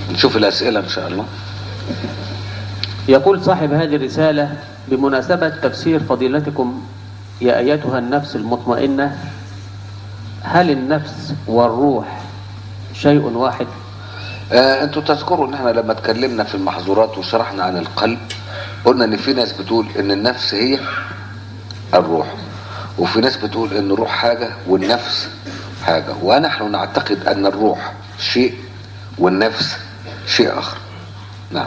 نشوف الأسئلة إن شاء الله يقول صاحب هذه الرسالة بمناسبة تفسير فضيلتكم يا أيتها النفس المطمئنة هل النفس والروح شيء واحد آه انتوا تذكروا ان احنا لما اتكلمنا في المحظورات وشرحنا عن القلب قلنا ان في ناس بتقول ان النفس هي الروح وفي ناس بتقول ان الروح حاجة والنفس حاجة ونحن نعتقد ان الروح شيء والنفس شيء اخر نعم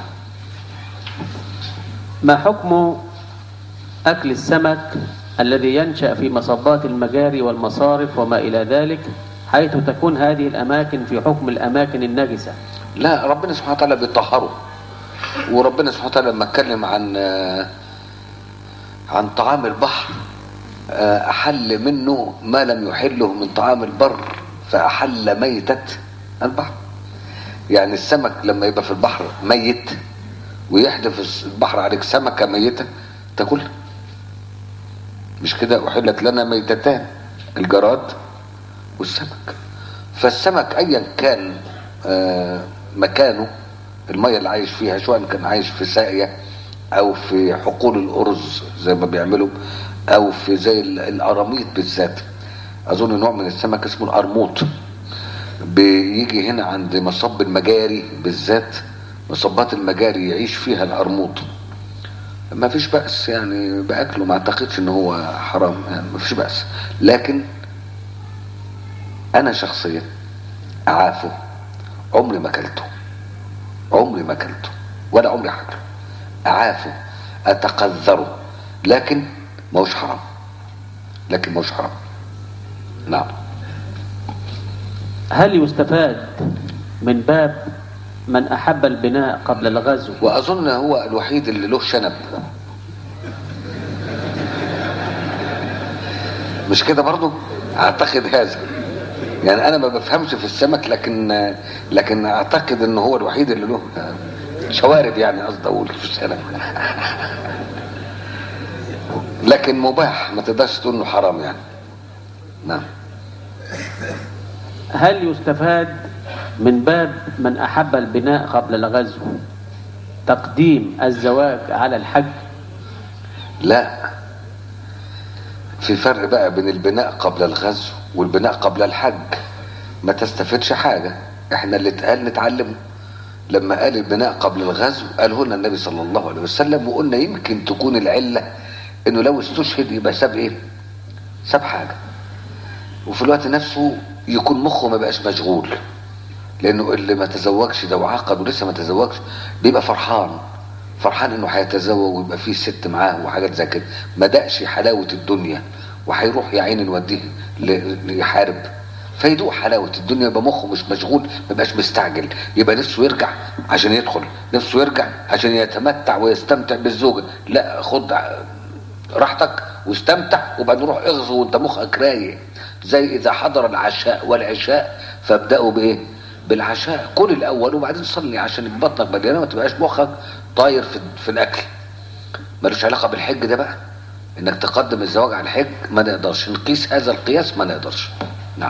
ما حكم أكل السمك الذي ينشأ في مصبات المجاري والمصارف وما إلى ذلك حيث تكون هذه الأماكن في حكم الأماكن النجسة لا ربنا سبحانه وتعالى بيطهره وربنا سبحانه وتعالى لما اتكلم عن آه، عن طعام البحر آه، أحل منه ما لم يحله من طعام البر فأحل ميتة البحر يعني السمك لما يبقى في البحر ميت ويحدف البحر عليك سمكة ميتة تاكلها مش كده أحلت لنا ميتتان الجراد والسمك فالسمك ايا كان آه، مكانه الميه اللي عايش فيها سواء كان عايش في ساقيه او في حقول الارز زي ما بيعملوا او في زي ال- القراميط بالذات اظن نوع من السمك اسمه القرموط بيجي هنا عند مصب المجاري بالذات مصبات المجاري يعيش فيها القرموط ما فيش بأس يعني بأكله ما اعتقدش ان هو حرام يعني ما فيش بأس لكن انا شخصيا اعافه عمري ما اكلته عمري ما اكلته ولا عمري حاجه اعافه اتقذره لكن ما هوش حرام لكن ما هوش حرام نعم هل يستفاد من باب من أحب البناء قبل الغزو واظن هو الوحيد اللي له شنب مش كده برضو اعتقد هذا يعني انا ما بفهمش في السمك لكن لكن اعتقد ان هو الوحيد اللي له شوارب يعني قصدي اقول في السمك لكن مباح ما تقدرش تقول انه حرام يعني نعم هل يستفاد من باب من أحب البناء قبل الغزو تقديم الزواج على الحج لا في فرق بقى بين البناء قبل الغزو والبناء قبل الحج ما تستفدش حاجة احنا اللي اتقال نتعلمه لما قال البناء قبل الغزو قاله لنا النبي صلى الله عليه وسلم وقلنا يمكن تكون العلة انه لو استشهد يبقى ساب ايه ساب حاجة وفي الوقت نفسه يكون مخه ما بقاش مشغول لانه اللي ما تزوجش ده وعقد ولسه ما تزوجش بيبقى فرحان فرحان انه هيتزوج ويبقى فيه ست معاه وحاجات زي كده ما دقش حلاوه الدنيا وهيروح يا عيني نوديه ل- يحارب فيدوق حلاوه الدنيا يبقى مخه مش مشغول ما يبقاش مستعجل يبقى نفسه يرجع عشان يدخل نفسه يرجع عشان يتمتع ويستمتع بالزوجه لا خد ع- راحتك واستمتع وبعدين روح اغزو وانت مخك رايق زي اذا حضر العشاء والعشاء فابداوا بايه بالعشاء كل الاول وبعدين صلي عشان بطنك مليانه ما تبقاش مخك طاير في, في الاكل ملوش علاقه بالحج ده بقى انك تقدم الزواج على الحج ما نقدرش نقيس هذا القياس ما نقدرش نعم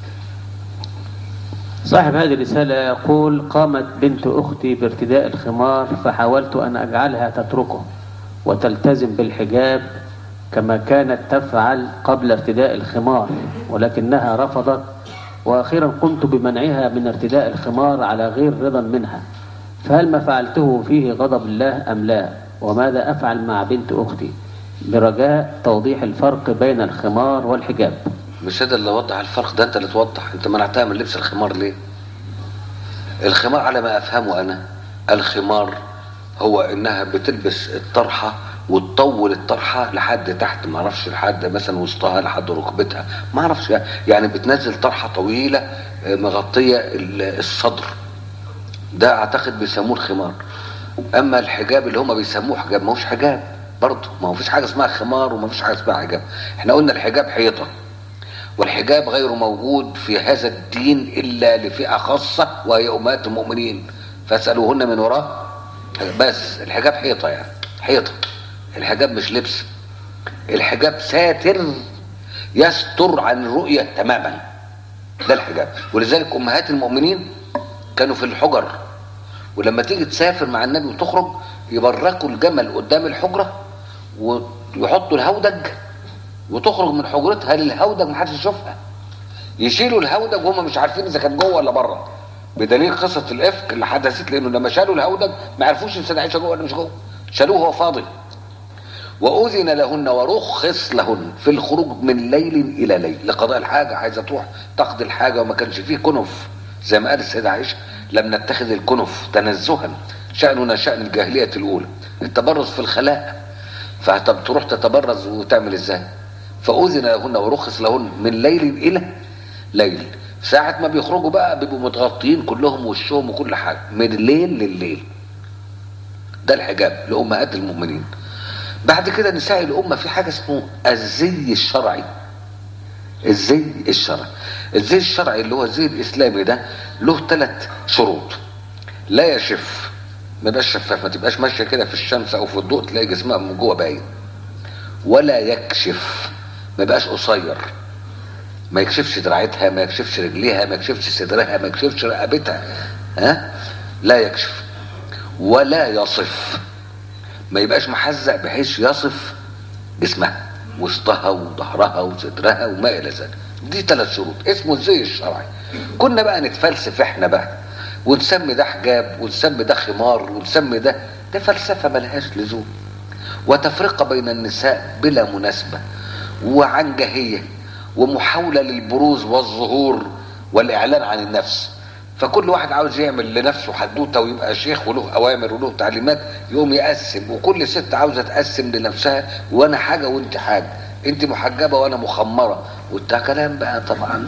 صاحب هذه الرسالة يقول قامت بنت أختي بارتداء الخمار فحاولت أن أجعلها تتركه وتلتزم بالحجاب كما كانت تفعل قبل ارتداء الخمار ولكنها رفضت وأخيرا قمت بمنعها من ارتداء الخمار على غير رضا منها فهل ما فعلته فيه غضب الله أم لا وماذا أفعل مع بنت أختي برجاء توضيح الفرق بين الخمار والحجاب مش هذا اللي وضح الفرق ده انت اللي توضح انت منعتها من لبس الخمار ليه الخمار على ما افهمه انا الخمار هو انها بتلبس الطرحه وتطول الطرحه لحد تحت ما اعرفش لحد مثلا وسطها لحد ركبتها ما اعرفش يعني بتنزل طرحه طويله اه، مغطيه ال- الصدر ده اعتقد بيسموه الخمار اما الحجاب اللي هم بيسموه حجاب ما هوش حجاب برضه ما هو فيش حاجه اسمها خمار وما فيش حاجه اسمها حجاب احنا قلنا الحجاب حيطه والحجاب غير موجود في هذا الدين الا لفئه خاصه وهي امهات المؤمنين فاسالوهن من وراء بس الحجاب حيطه يعني حيطه الحجاب مش لبس الحجاب ساتر يستر عن الرؤيه تماما ده الحجاب ولذلك امهات المؤمنين كانوا في الحجر ولما تيجي تسافر مع النبي وتخرج يبركوا الجمل قدام الحجره ويحطوا الهودج وتخرج من حجرتها للهودج محدش يشوفها يشيلوا الهودج وهم مش عارفين اذا كانت جوه ولا بره بدليل قصه الافك اللي حدثت لانه لما شالوا الهودج ما عرفوش ان سيدنا عائشه جوه ولا مش جوه شالوه وهو فاضي واذن لهن ورخص لهن في الخروج من ليل الى ليل لقضاء الحاجه عايزه تروح تقضي الحاجه وما كانش فيه كنف زي ما قالت السيده عائشه لم نتخذ الكنف تنزها شاننا شان الجاهليه الاولى التبرز في الخلاء فطب تروح تتبرز وتعمل ازاي فاذن لهن ورخص لهن من ليل الى ليل ساعة ما بيخرجوا بقى بيبقوا متغطيين كلهم وشهم وكل حاجة من الليل لليل ده الحجاب لأمهات المؤمنين بعد كده نساء الأمة في حاجة اسمه الزي الشرعي الزي الشرعي الزي الشرعي اللي هو الزي الإسلامي ده له ثلاث شروط لا يشف ما يبقاش شفاف ما تبقاش ماشية كده في الشمس أو في الضوء تلاقي جسمها من جوه باين ولا يكشف ما يبقاش قصير ما يكشفش دراعتها ما يكشفش رجليها ما يكشفش صدرها ما يكشفش رقبتها ها لا يكشف ولا يصف ما يبقاش محزق بحيث يصف جسمها وسطها وظهرها وصدرها وما الى ذلك دي ثلاث شروط اسمه الزي الشرعي كنا بقى نتفلسف احنا بقى ونسمي ده حجاب ونسمي ده خمار ونسمي ده ده فلسفه ملهاش لزوم وتفرقه بين النساء بلا مناسبه وعنجهيه ومحاولة للبروز والظهور والإعلان عن النفس فكل واحد عاوز يعمل لنفسه حدوته ويبقى شيخ وله أوامر وله تعليمات يقوم يقسم وكل ست عاوزة تقسم لنفسها وأنا حاجة وأنت حاجة أنت محجبة وأنا مخمرة وده كلام بقى طبعا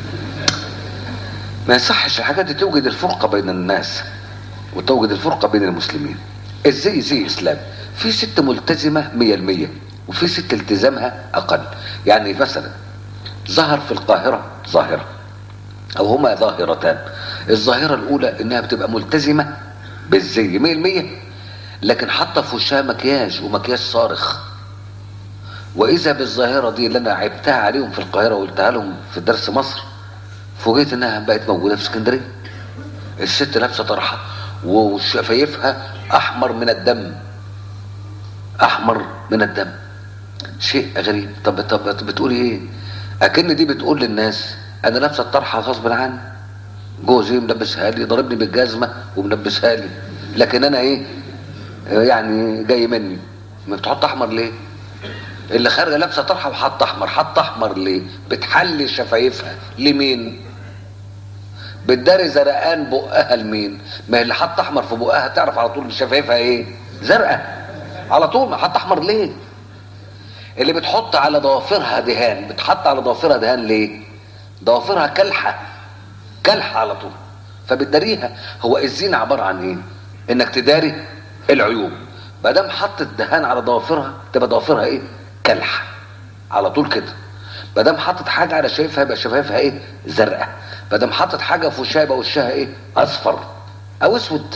ما يصحش الحاجات دي توجد الفرقة بين الناس وتوجد الفرقة بين المسلمين ازاي زي اسلام في ست ملتزمة مية المية وفي ست التزامها اقل يعني مثلا ظهر في القاهرة ظاهرة أو هما ظاهرتان الظاهرة الأولى إنها بتبقى ملتزمة بالزي مية المية لكن حاطة في وشها مكياج ومكياج صارخ وإذا بالظاهرة دي اللي أنا عبتها عليهم في القاهرة وقلتها لهم في درس مصر فوجئت إنها بقت موجودة في اسكندرية الست لابسة طرحة وشفايفها أحمر من الدم أحمر من الدم شيء غريب طب طب بتقولي إيه؟ اكن دي بتقول للناس انا لابسه الطرحه غصب عني جوزي ملبسها لي ضربني بالجزمه وملبسها لي لكن انا ايه يعني جاي مني ما بتحط احمر ليه اللي خارجه لابسه طرحه وحاطه احمر حاطه احمر ليه بتحلي شفايفها لمين بتداري زرقان بقها لمين ما هي اللي حاطه احمر في بقها تعرف على طول شفايفها ايه زرقاء على طول ما حاطه احمر ليه اللي بتحط على ضوافرها دهان بتحط على ضوافرها دهان ليه ضوافرها كلحة كلحة على طول فبتداريها هو الزينة عبارة عن ايه انك تداري العيوب ما دام حطت دهان على ضوافرها تبقى ضوافرها ايه كلحة على طول كده ما دام حطت حاجة على شايفها يبقى شفايفها ايه زرقاء ما دام حطت حاجة في وشها يبقى وشها ايه اصفر او اسود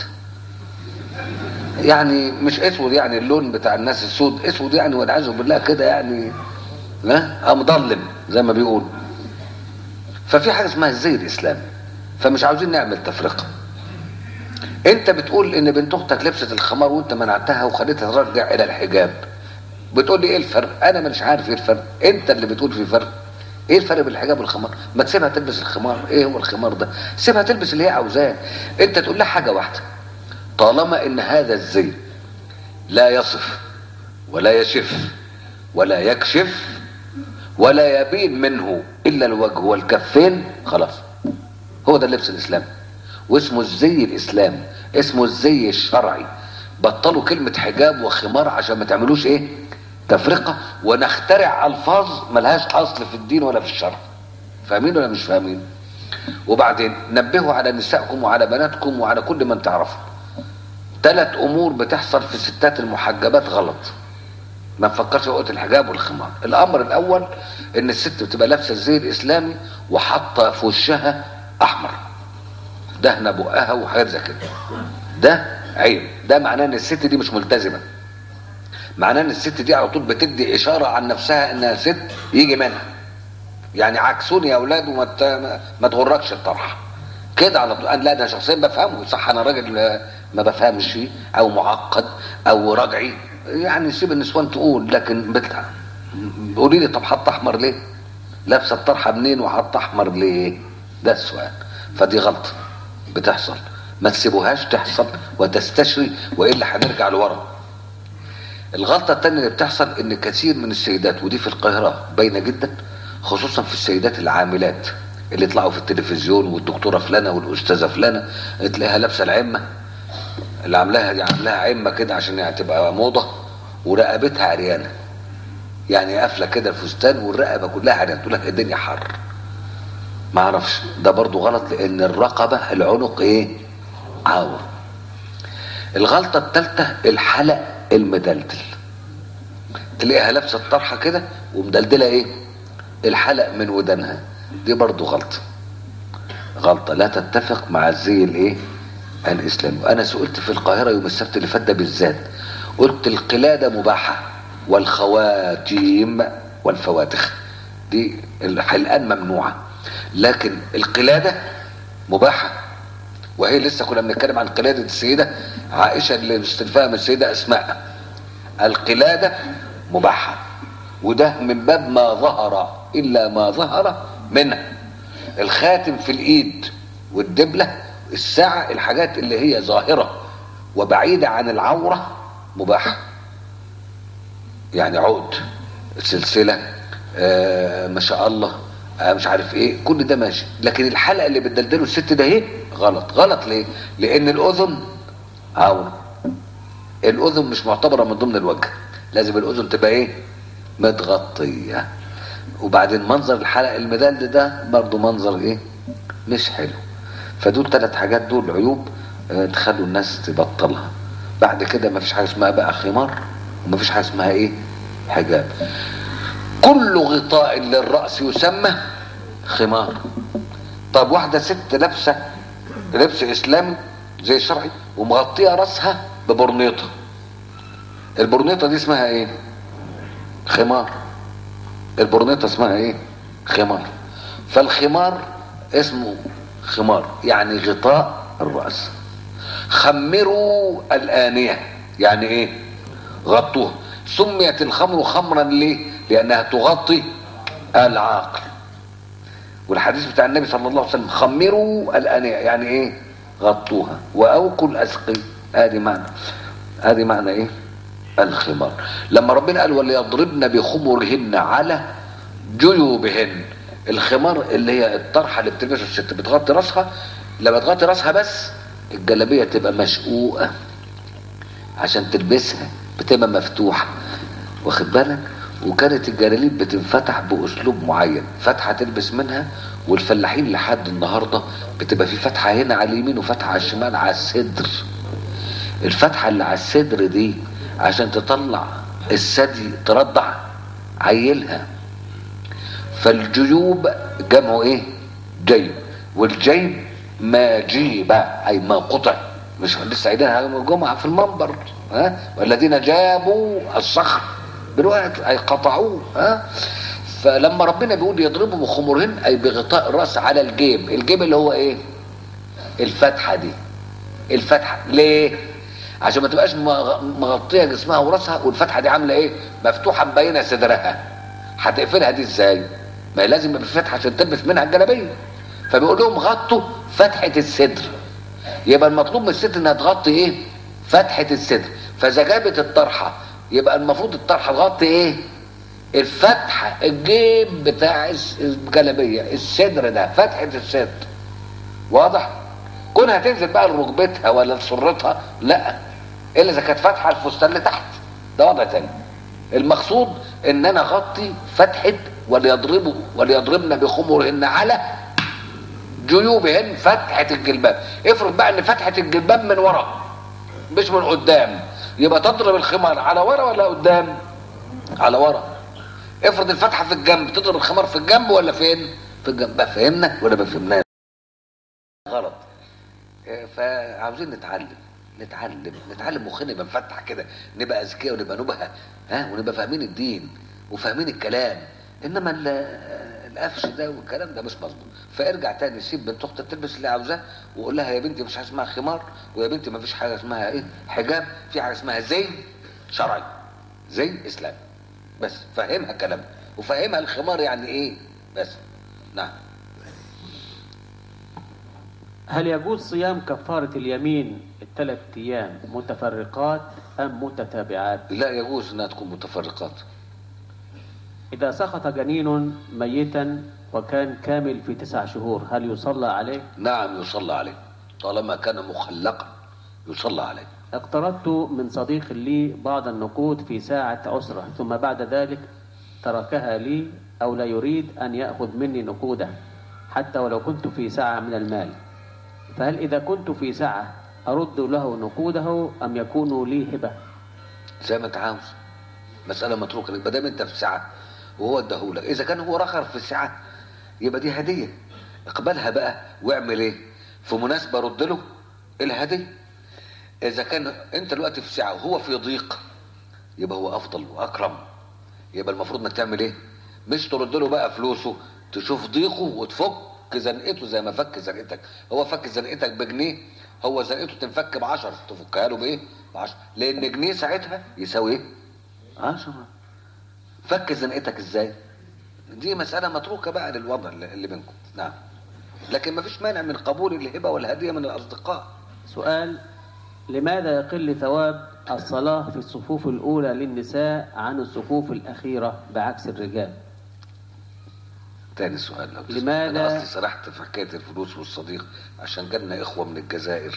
يعني مش اسود يعني اللون بتاع الناس السود اسود يعني والعياذ بالله كده يعني ها مضلم زي ما بيقول ففي حاجه اسمها الزي الاسلامي فمش عاوزين نعمل تفرقه انت بتقول ان بنت اختك لبست الخمار وانت منعتها وخليتها ترجع الى الحجاب بتقول لي ايه الفرق انا مش عارف ايه الفرق انت اللي بتقول في فرق ايه الفرق بين الحجاب والخمار ما تسيبها تلبس الخمار ايه هو الخمار ده سيبها تلبس اللي هي عاوزاه انت تقول لها حاجه واحده طالما ان هذا الزي لا يصف ولا يشف ولا يكشف ولا يبين منه الا الوجه والكفين خلاص هو ده اللبس الاسلامي واسمه الزي الاسلامي اسمه الزي الشرعي بطلوا كلمة حجاب وخمار عشان ما تعملوش ايه تفرقة ونخترع الفاظ ملهاش اصل في الدين ولا في الشرع فاهمين ولا مش فاهمين وبعدين نبهوا على نسائكم وعلى بناتكم وعلى كل من تعرفوا ثلاث امور بتحصل في الستات المحجبات غلط ما نفكرش في وقت الحجاب والخمار الامر الاول ان الست بتبقى لابسه الزي الاسلامي وحاطه في وشها احمر دهنه بقها وحاجات زي كده ده عيب ده معناه ان الست دي مش ملتزمه معناه ان الست دي على طول بتدي اشاره عن نفسها انها ست يجي منها يعني عكسوني يا اولاد وما ت- ما تغركش الطرحه كده على طول أنا لا انا شخصيا بفهمه صح انا راجل آه، ما بفهمش فيه او معقد او رجعي يعني سيب النسوان تقول لكن بتاع قولي لي طب حط احمر ليه لابسه الطرحه منين وحط احمر ليه ده السؤال فدي غلطه بتحصل ما تسيبوهاش تحصل وتستشري والا هنرجع لورا الغلطة التانية اللي بتحصل ان كثير من السيدات ودي في القاهرة باينة جدا خصوصا في السيدات العاملات اللي يطلعوا في التلفزيون والدكتورة فلانة والأستاذة فلانة تلاقيها لابسة العمة اللي عاملاها دي عاملاها عمة كده عشان يعني تبقى موضة ورقبتها عريانة يعني قافلة كده الفستان والرقبة كلها عريانة تقول لك الدنيا حر ما اعرفش ده برضو غلط لان الرقبة العنق ايه عاور الغلطة الثالثة الحلق المدلدل تلاقيها لابسة الطرحة كده ومدلدلة ايه الحلق من ودانها دي برضو غلطة غلطة لا تتفق مع الزي الايه الاسلامي وانا سئلت في القاهرة يوم السبت اللي فات ده بالذات قلت القلادة مباحة والخواتيم والفواتخ دي الحلقان ممنوعة لكن القلادة مباحة وهي لسه كنا بنتكلم عن قلادة السيدة عائشة اللي مستلفاها من السيدة أسماء القلادة مباحة وده من باب ما ظهر إلا ما ظهر منها الخاتم في الإيد والدبلة الساعة الحاجات اللي هي ظاهرة وبعيدة عن العورة مباحة يعني عقد سلسلة آه ما شاء الله آه مش عارف ايه كل ده ماشي لكن الحلقه اللي بتدلدله الست ده ايه غلط غلط ليه لان الاذن عوره الاذن مش معتبره من ضمن الوجه لازم الاذن تبقى ايه متغطيه وبعدين منظر الحلقه المدلد ده برضه منظر ايه مش حلو فدول ثلاث حاجات دول عيوب آه تخلوا الناس تبطلها بعد كده ما فيش حاجه اسمها بقى خمار وما فيش حاجه اسمها ايه حجاب كل غطاء للرأس يسمى خمار طب واحدة ست لابسة لبس إسلامي زي الشرعي ومغطية رأسها ببرنيطة البرنيطة دي اسمها ايه خمار البرنيطة اسمها ايه خمار فالخمار اسمه خمار يعني غطاء الرأس خمروا الآنية يعني ايه غطوها سميت الخمر خمرا ليه لانها تغطي العاقل والحديث بتاع النبي صلى الله عليه وسلم خمروا الانية يعني ايه غطوها واوقوا الاسقي ادي معنى ادي معنى ايه الخمار لما ربنا قال وليضربن بخمرهن على جيوبهن الخمار اللي هي الطرحه اللي بتلبسها الست بتغطي راسها لما تغطي راسها بس الجلابيه تبقى مشقوقه عشان تلبسها بتبقى مفتوحه واخد بالك وكانت الجلاليب بتنفتح باسلوب معين فتحه تلبس منها والفلاحين لحد النهارده بتبقى في فتحه هنا على اليمين وفتحه على الشمال على الصدر الفتحه اللي على الصدر دي عشان تطلع الثدي ترضع عيلها فالجيوب جمعه ايه جيب والجيب ما جيب اي ما قطع مش لسه قايلينها يوم الجمعه في المنبر ها والذين جابوا الصخر بالوقت اي قطعوه ها فلما ربنا بيقول يضربوا بخمرهن اي بغطاء الراس على الجيب الجيب اللي هو ايه الفتحه دي الفتحه ليه عشان ما تبقاش مغطيه جسمها وراسها والفتحه دي عامله ايه مفتوحه مبينه صدرها هتقفلها دي ازاي ما هي لازم يبقى في فتحه عشان تلبس منها الجلابيه فبيقول لهم غطوا فتحه الصدر يبقى المطلوب من الست انها تغطي ايه فتحه الصدر فاذا جابت الطرحه يبقى المفروض الطرحه تغطي ايه الفتحه الجيب بتاع الجلابيه الصدر ده فتحه الصدر واضح كونها تنزل بقى لركبتها ولا لسرتها لا الا اذا كانت فاتحه الفستان لتحت ده وضع تاني المقصود ان انا اغطي فتحه وليضربوا وليضربن بخمرهن على جيوبهن فتحه الجلباب افرض بقى ان فتحه الجلباب من ورا مش من قدام يبقى تضرب الخمار على ورا ولا قدام على ورا افرض الفتحه في الجنب تضرب الخمار في الجنب ولا فين في الجنب بقى فهمنا ولا ما فهمناش غلط فعاوزين نتعلم نتعلم نتعلم مخنا يبقى مفتح كده نبقى اذكياء ونبقى نبهه ها ونبقى فاهمين الدين وفاهمين الكلام انما القفش ده والكلام ده مش مظبوط فارجع تاني سيب بنت اختك تلبس اللي عاوزاه وقول لها يا بنتي مش حاجه اسمها خمار ويا بنتي ما فيش حاجه اسمها ايه حجاب في حاجه اسمها زي شرعي زي اسلامي بس فهمها كلام وفهمها الخمار يعني ايه بس نعم هل يجوز صيام كفارة اليمين الثلاث أيام متفرقات أم متتابعات لا يجوز انها تكون متفرقات إذا سقط جنين ميتا وكان كامل في تسع شهور هل يصلى عليه نعم يصلى عليه طالما كان مخلقا يصلى عليه اقترضت من صديق لي بعض النقود في ساعة عسرة ثم بعد ذلك تركها لي أو لا يريد أن يأخذ مني نقوده حتى ولو كنت في ساعة من المال فهل إذا كنت في ساعة أرد له نقوده أم يكون لي هبة زي ما انت عاوز مسألة متروكة ما دام انت في ساعة وهو اداهولك اذا كان هو رخر في الساعة يبقى دي هدية اقبلها بقى واعمل ايه في مناسبة رد له الهدية اذا كان انت دلوقتي في ساعة وهو في ضيق يبقى هو افضل واكرم يبقى المفروض انك تعمل ايه مش ترد له بقى فلوسه تشوف ضيقه وتفك زنقته زي ما فك زنقتك هو فك زنقتك بجنيه هو زنقته تنفك بعشر تفكها له بايه بعشر لان جنيه ساعتها يساوي ايه عشرة فك زنقتك ازاي دي مسألة متروكة بقى للوضع اللي اللي بينكم نعم لكن ما فيش مانع من قبول الهبة والهدية من الأصدقاء سؤال لماذا يقل ثواب الصلاة في الصفوف الأولى للنساء عن الصفوف الأخيرة بعكس الرجال تاني سؤال لو تسمح. لماذا- انا اصلي سرحت في حكايه الفلوس والصديق عشان جالنا اخوه من الجزائر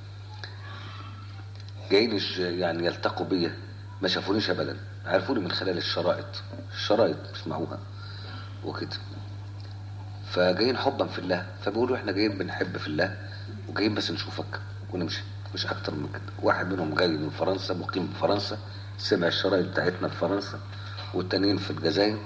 جايين يش- يعني يلتقوا بيا ما شافونيش ابدا عرفوني من خلال الشرائط الشرايط بيسمعوها وكده فجايين حبا في الله فبيقولوا احنا جايين بنحب في الله وجايين بس نشوفك ونمشي مش اكتر من كده واحد منهم جاي من فرنسا مقيم في فرنسا سمع الشرايط بتاعتنا في فرنسا والتانيين في الجزائر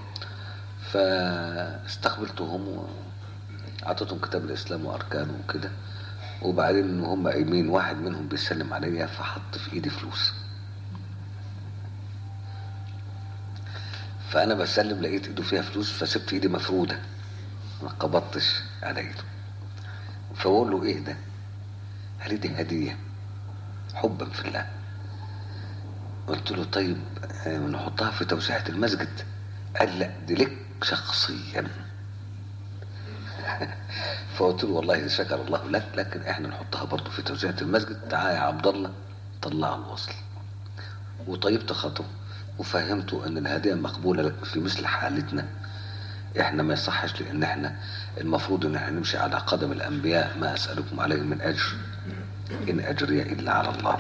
فاستقبلتهم وعطيتهم كتاب الاسلام واركانه وكده وبعدين ان هم قايمين واحد منهم بيسلم عليا فحط في ايدي فلوس فانا بسلم لقيت ايده فيها فلوس فسبت ايدي مفروده ما قبضتش على ايده فبقول له ايه ده قال لي دي هديه حبا في الله قلت له طيب آه، نحطها في توسعة المسجد قال لا دي لك شخصيا فقلت له والله شكر الله لك لكن احنا نحطها برضه في توسعة المسجد تعالى يا عبد الله طلع الوصل وطيبت خطوه وفهمته ان الهديه مقبوله لك في مثل حالتنا احنا ما يصحش لان احنا المفروض ان احنا نمشي على قدم الانبياء ما اسالكم عليه من اجر ان اجري الا على الله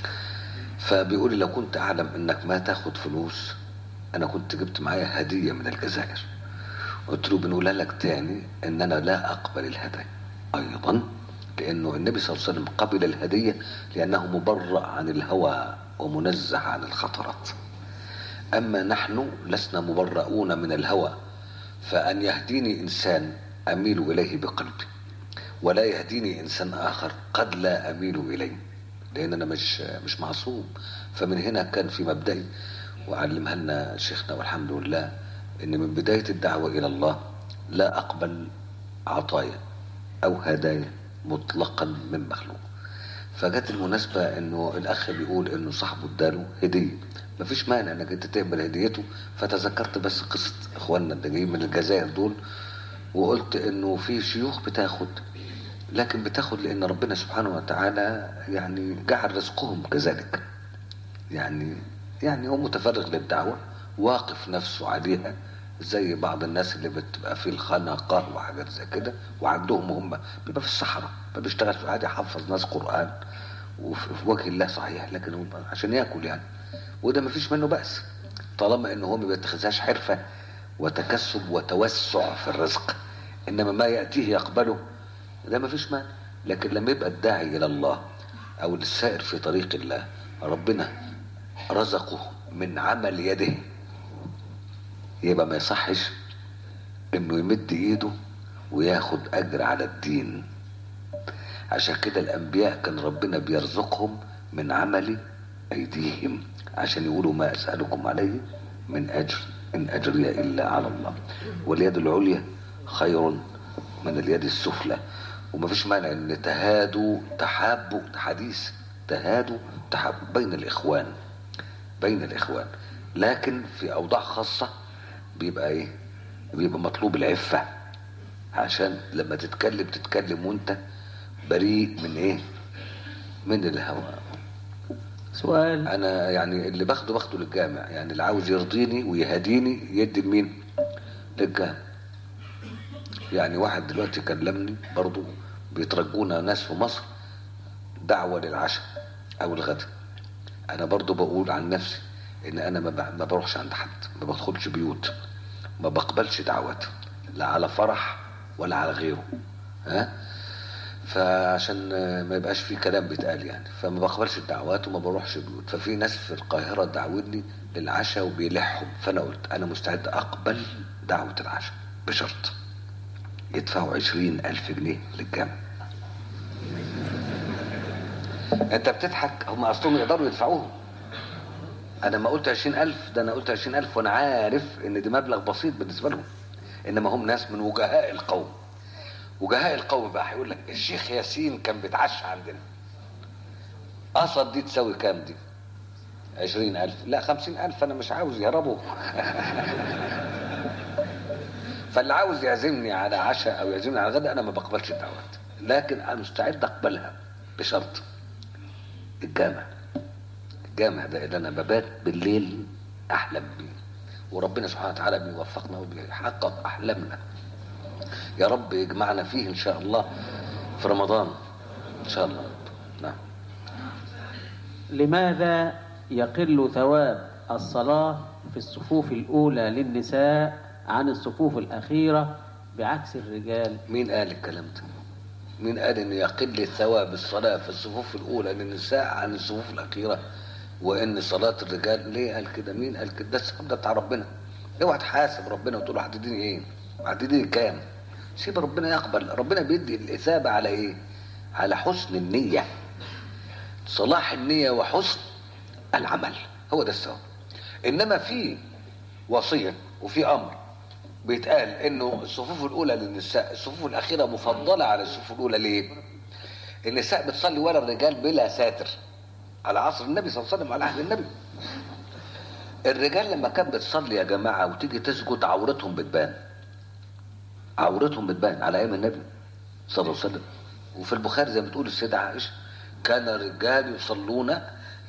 فبيقول لي لو كنت اعلم انك ما تاخد فلوس انا كنت جبت معايا هديه من الجزائر قلت له بنقولها لك تاني ان انا لا اقبل الهدايا ايضا لانه النبي صلى الله عليه وسلم قبل الهديه لانه مبرأ عن الهوى ومنزه عن الخطرات اما نحن لسنا مبرؤون من الهوى فان يهديني انسان اميل اليه بقلبي ولا يهديني انسان اخر قد لا اميل اليه لان انا مش مش معصوم فمن هنا كان في مبدئي وعلمها لنا شيخنا والحمد لله ان من بدايه الدعوه الى الله لا اقبل عطايا او هدايا مطلقا من مخلوق فجت المناسبة انه الاخ بيقول انه صاحبه اداله هدية مفيش مانع انك انت تقبل هديته فتذكرت بس قصة اخواننا اللي جايين من الجزائر دول وقلت انه في شيوخ بتاخد لكن بتاخد لان ربنا سبحانه وتعالى يعني جعل رزقهم كذلك يعني يعني هو متفرغ للدعوة واقف نفسه عليها زي بعض الناس اللي بتبقى في الخنقة وحاجات زي كده وعندهم هم بيبقى في الصحراء ما بيشتغل في عادي يحفظ ناس قرآن وفي في وجه الله صحيح لكن هو عشان ياكل يعني وده ما فيش منه بأس طالما انه هو ما بيتخذهاش حرفة وتكسب وتوسع في الرزق انما ما يأتيه يقبله ده ما فيش مانع لكن لما يبقى الداعي الى الله او السائر في طريق الله ربنا رزقه من عمل يده يبقى ما يصحش انه يمد ايده وياخد اجر على الدين عشان كده الانبياء كان ربنا بيرزقهم من عمل ايديهم عشان يقولوا ما اسالكم عليه من اجر إن أجري إلا على الله واليد العليا خير من اليد السفلى ومفيش مانع ان تهادوا تحابوا حديث تهادوا تحابوا بين الاخوان بين الاخوان لكن في اوضاع خاصه بيبقى ايه بيبقى مطلوب العفه عشان لما تتكلم تتكلم وانت بريء من ايه من الهوى سؤال انا يعني اللي باخده باخده للجامع يعني اللي عاوز يرضيني ويهديني يدي لمين للجامع يعني واحد دلوقتي كلمني برضو بيترجونا ناس في مصر دعوة للعشاء او الغداء انا برضو بقول عن نفسي ان انا ما ب- ما بروحش عند حد ما بدخلش بيوت ما بقبلش دعوات لا على فرح ولا على غيره ها فعشان آه، ما يبقاش في كلام بيتقال يعني فما بقبلش الدعوات وما بروحش بيوت ففي ناس في القاهرة دعوني للعشاء وبيلحوا فانا قلت انا مستعد اقبل دعوة العشاء بشرط يدفعوا عشرين ألف جنيه للجامع انت بتضحك هم اصلهم يقدروا يدفعوهم انا ما قلت عشرين ألف ده انا قلت عشرين ألف وانا عارف ان ده مبلغ بسيط بالنسبة لهم انما هم ناس من وجهاء القوم وجهاء القوم بقى هيقول لك الشيخ ياسين كان بيتعشى عندنا قصد دي تساوي كام دي عشرين ألف لا خمسين ألف أنا مش عاوز يهربوا فاللي عاوز يعزمني على عشاء او يعزمني على غدا انا ما بقبلش الدعوات لكن انا مستعد اقبلها بشرط الجامع الجامع ده اللي انا ببات بالليل احلم بيه وربنا سبحانه وتعالى بيوفقنا وبيحقق احلامنا يا رب يجمعنا فيه ان شاء الله في رمضان ان شاء الله نعم لماذا يقل ثواب الصلاة في الصفوف الأولى للنساء عن الصفوف الأخيرة بعكس الرجال مين قال الكلام ده مين قال ان يقل ثواب الصلاة في الصفوف الاولى للنساء عن الصفوف الاخيرة وان صلاة الرجال ليه قال كده مين قال كده ده الثواب ده بتاع ربنا اوعى تحاسب ربنا وتقول له هتديني ايه هتديني كام سيب ربنا يقبل ربنا بيدي الاثابة على ايه على حسن النية صلاح النية وحسن العمل هو ده الثواب انما في وصية وفي امر بيتقال انه الصفوف الاولى للنساء الصفوف الاخيره مفضله على الصفوف الاولى ليه النساء بتصلي ورا الرجال بلا ساتر على عصر النبي صلى الله عليه وسلم على عهد النبي الرجال لما كانت بتصلي يا جماعه وتيجي تسجد عورتهم بتبان عورتهم بتبان على ايام النبي صلى الله عليه وسلم وفي البخاري زي ما بتقول السيده عائشه كان الرجال يصلون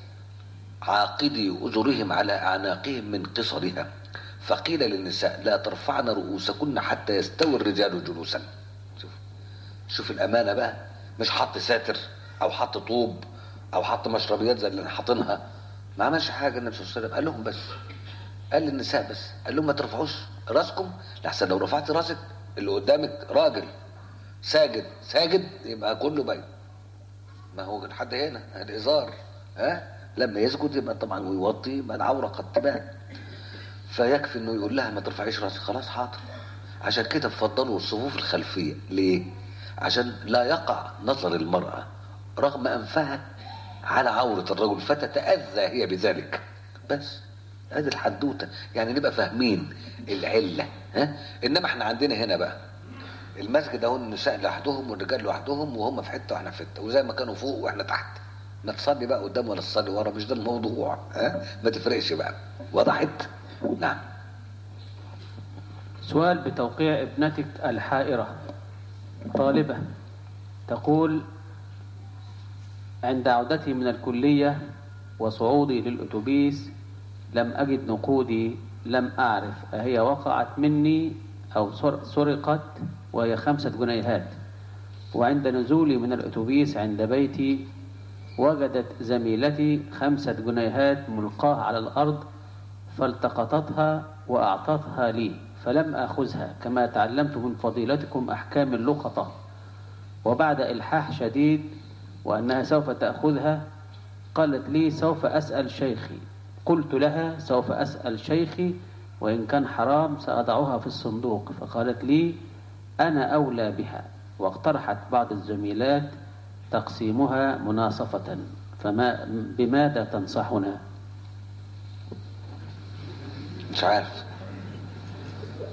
عاقدي أجرهم على أعناقهم من قصرها فقيل للنساء لا ترفعن رؤوسكن حتى يستوي الرجال جلوسا شوف شوف الأمانة بقى مش حط ساتر أو حط طوب أو حط مشربيات زي اللي احنا حاطينها ما عملش حاجة النبي صلى الله عليه وسلم قال لهم بس قال للنساء بس قال لهم ما ترفعوش راسكم لحسن لو رفعت راسك اللي قدامك راجل ساجد ساجد يبقى كله باين ما هو لحد هنا الازار ها لما يسجد يبقى طبعا ويوطي يبقى العوره قد تبان فيكفي انه يقول لها ما ترفعيش راسك خلاص حاضر عشان كده فضلوا الصفوف الخلفيه ليه عشان لا يقع نظر المراه رغم انفها على عوره الرجل فتتاذى هي بذلك بس ادي الحدوته يعني نبقى فاهمين العله ها انما احنا عندنا هنا بقى المسجد اهو النساء لوحدهم والرجال لوحدهم وهم في حته واحنا في حته وزي ما كانوا فوق واحنا تحت ما تصلي بقى قدام ولا تصلي ورا مش ده الموضوع ها ما تفرقش بقى وضحت نعم سؤال بتوقيع ابنتك الحائرة طالبة تقول عند عودتي من الكلية وصعودي للأتوبيس لم أجد نقودي لم أعرف أهي وقعت مني أو سر- سرقت وهي خمسة جنيهات وعند نزولي من الأتوبيس عند بيتي وجدت زميلتي خمسة جنيهات ملقاة على الأرض فالتقطتها وأعطتها لي فلم آخذها كما تعلمت من فضيلتكم أحكام اللقطة وبعد إلحاح شديد وأنها سوف تأخذها قالت لي سوف أسأل شيخي قلت لها سوف أسأل شيخي وإن كان حرام سأضعها في الصندوق فقالت لي أنا أولى بها واقترحت بعض الزميلات تقسيمها مناصفة فما بماذا تنصحنا مش عارف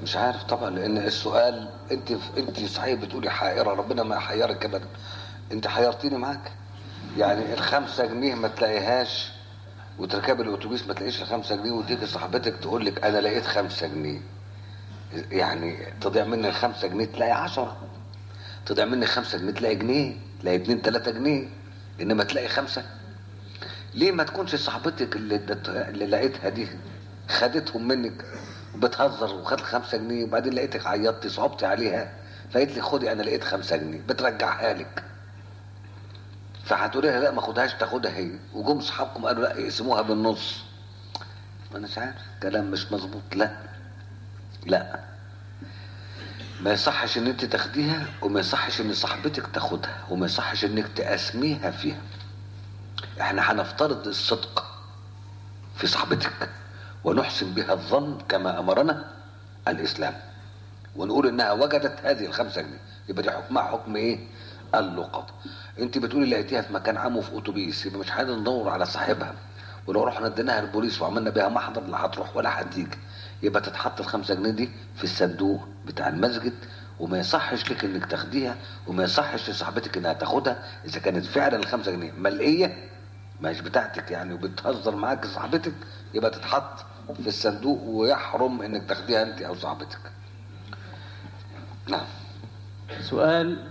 مش عارف طبعا لان السؤال انت انت صحيح بتقولي حائره ربنا ما يحيرك ابدا انت حيرتيني معاك يعني الخمسة جنيه ما تلاقيهاش وتركب الاتوبيس ما تلاقيش الخمسة جنيه وتيجي صاحبتك تقول لك انا لقيت خمسة جنيه يعني تضيع مني الخمسة جنيه تلاقي عشرة تضيع مني خمسة جنيه تلاقي جنيه تلاقي اتنين تلاتة جنيه انما تلاقي خمسة ليه ما تكونش صاحبتك اللي, اللي لقيتها دي خدتهم منك بتهزر وخدت خمسة جنيه وبعدين لقيتك عيطتي صعبتي عليها فقالت لي خدي انا لقيت خمسة جنيه بترجعها لك فهتقولي لها لا ما خدهاش تاخدها هي وجم صحابكم قالوا لا يقسموها بالنص ما انا مش عارف كلام مش مظبوط لا لا ما يصحش ان انت تاخديها وما يصحش ان صاحبتك تاخدها وما يصحش انك تقسميها فيها احنا هنفترض الصدق في صاحبتك ونحسن بها الظن كما امرنا الاسلام ونقول انها وجدت هذه الخمسة جنيه يبقى دي حكمها حكم ايه اللقط انت بتقولي لقيتيها في مكان عام وفي اتوبيس يبقى مش هندور على صاحبها ولو رحنا اديناها البوليس وعملنا بيها محضر لا هتروح ولا هتيجي يبقى تتحط الخمسة جنيه دي في الصندوق بتاع المسجد وما يصحش لك انك تاخديها وما يصحش لصاحبتك انها تاخدها اذا كانت فعلا الخمسة جنيه ملقيه مش بتاعتك يعني وبتهزر معاك صاحبتك يبقى تتحط في الصندوق ويحرم انك تاخديها انت او صاحبتك نعم سؤال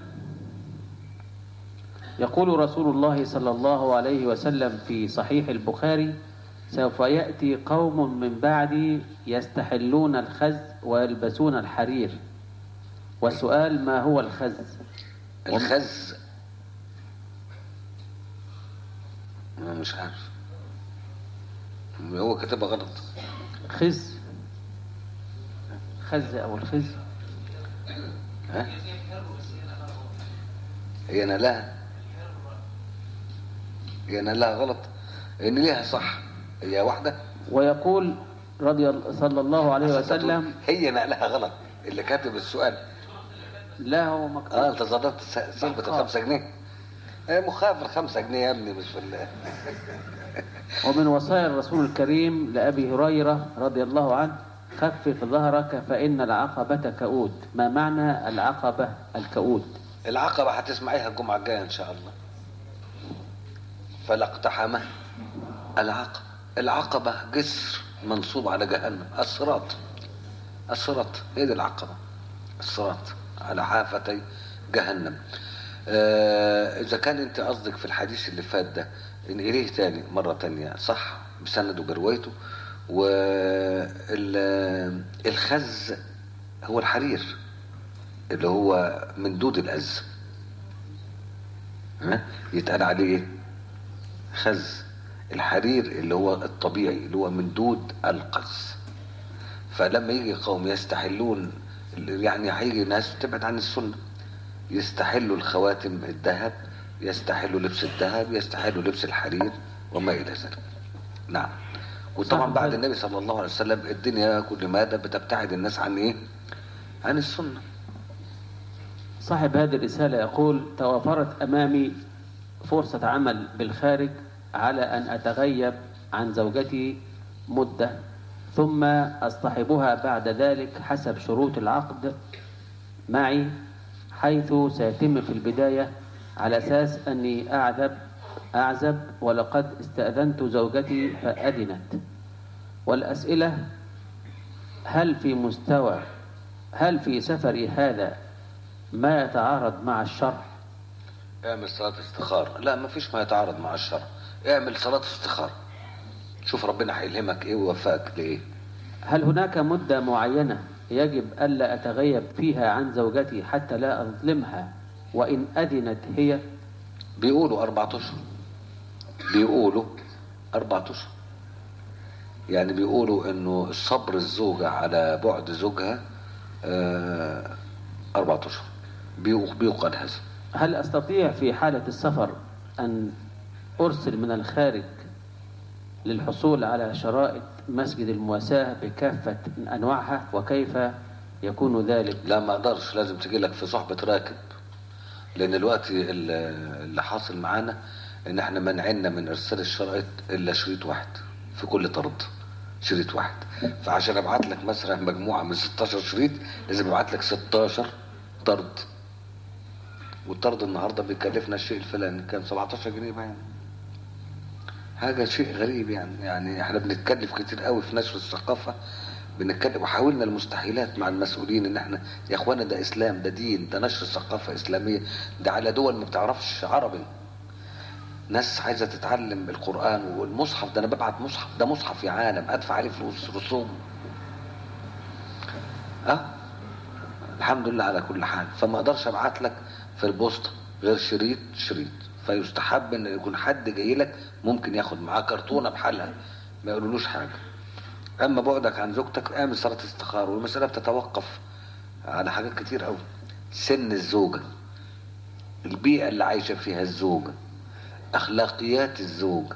يقول رسول الله صلى الله عليه وسلم في صحيح البخاري سوف يأتي قوم من بعدي يستحلون الخز ويلبسون الحرير والسؤال ما هو الخز الخز أنا مش عارف هو كتبها غلط خز خز أو الخز ها هي نالها هي نالها غلط ان ليها صح هي واحده ويقول رضي الله صلى الله عليه وسلم هي نقلها غلط اللي كاتب السؤال لا هو اه مكتوب انت ظلمت صاحبة الخمسة جنيه ايه مخاف الخمسة جنيه يا ابني مش في ال- ومن وصايا الرسول الكريم لأبي هريرة رضي الله عنه خفف ظهرك فإن العقبة كؤود ما معنى العقبة الكؤود العقبة هتسمعيها الجمعة الجاية ان شاء الله فلاقتحمه العقبة العقبة جسر منصوب على جهنم الصراط الصراط هي دي العقبة الصراط على حافتي جهنم آه اذا كان انت قصدك في الحديث اللي فات ده ان اليه تاني مرة تانية صح بسند بروايته والخز هو الحرير اللي هو من دود الأز ها يتقال عليه ايه خز الحرير اللي هو الطبيعي اللي هو من دود القز فلما يجي قوم يستحلون يعني هيجي ناس تبعد عن السنة يستحلوا الخواتم الذهب يستحلوا لبس الذهب يستحلوا لبس الحرير وما إلى ذلك نعم وطبعا صح. بعد النبي صلى الله عليه وسلم الدنيا كل ماذا بتبتعد الناس عن ايه عن السنة صاحب هذه الرسالة يقول توافرت أمامي فرصة عمل بالخارج على أن أتغيب عن زوجتي مدة ثم أصطحبها بعد ذلك حسب شروط العقد معي حيث سيتم في البداية على أساس أني أعذب أعزب ولقد استأذنت زوجتي فأذنت والأسئلة هل في مستوى هل في سفري هذا ما يتعارض مع الشرع اعمل صلاة استخارة لا ما فيش ما يتعارض مع الشرع اعمل صلاة استخارة شوف ربنا هيلهمك ايه ويوفقك لايه هل هناك مدة معينة يجب ألا أتغيب فيها عن زوجتي حتى لا أظلمها وإن أذنت هي بيقولوا أربعة أشهر بيقولوا أربعة أشهر يعني بيقولوا إنه صبر الزوجة على بعد زوجها آه، أربعة أشهر بيق- بيقال هذا هل أستطيع في حالة السفر أن أرسل من الخارج للحصول على شرائط مسجد المواساة بكافة أنواعها وكيف يكون ذلك لا ما اقدرش لازم تجي لك في صحبة راكب لان الوقت ال- اللي حاصل معانا ان احنا منعنا من ارسال الشرائط الا شريط واحد في كل طرد شريط واحد فعشان ابعت لك مثلا مجموعه من 16 شريط لازم ابعت لك 16 طرد والطرد النهارده بيكلفنا الشيء الفلاني كان 17 جنيه باين حاجه شيء غريب يعني يعني احنا بنتكلف كتير قوي في نشر الثقافه بنتكلم وحاولنا المستحيلات مع المسؤولين ان احنا يا اخوانا ده اسلام ده دين ده نشر ثقافه اسلاميه ده على دول ما بتعرفش عربي ناس عايزه تتعلم القران والمصحف ده انا ببعت مصحف ده مصحف يا عالم ادفع عليه فلوس رسوم اه الحمد لله على كل حال فما اقدرش ابعت لك في البوسطه غير شريط شريط فيستحب ان يكون حد جاي لك ممكن ياخد معاه كرتونه بحالها ما يقولولوش حاجه اما بعدك عن زوجتك اعمل صلاه استخاره والمساله بتتوقف على حاجات كتير قوي سن الزوجه البيئه اللي عايشه فيها الزوجه اخلاقيات الزوج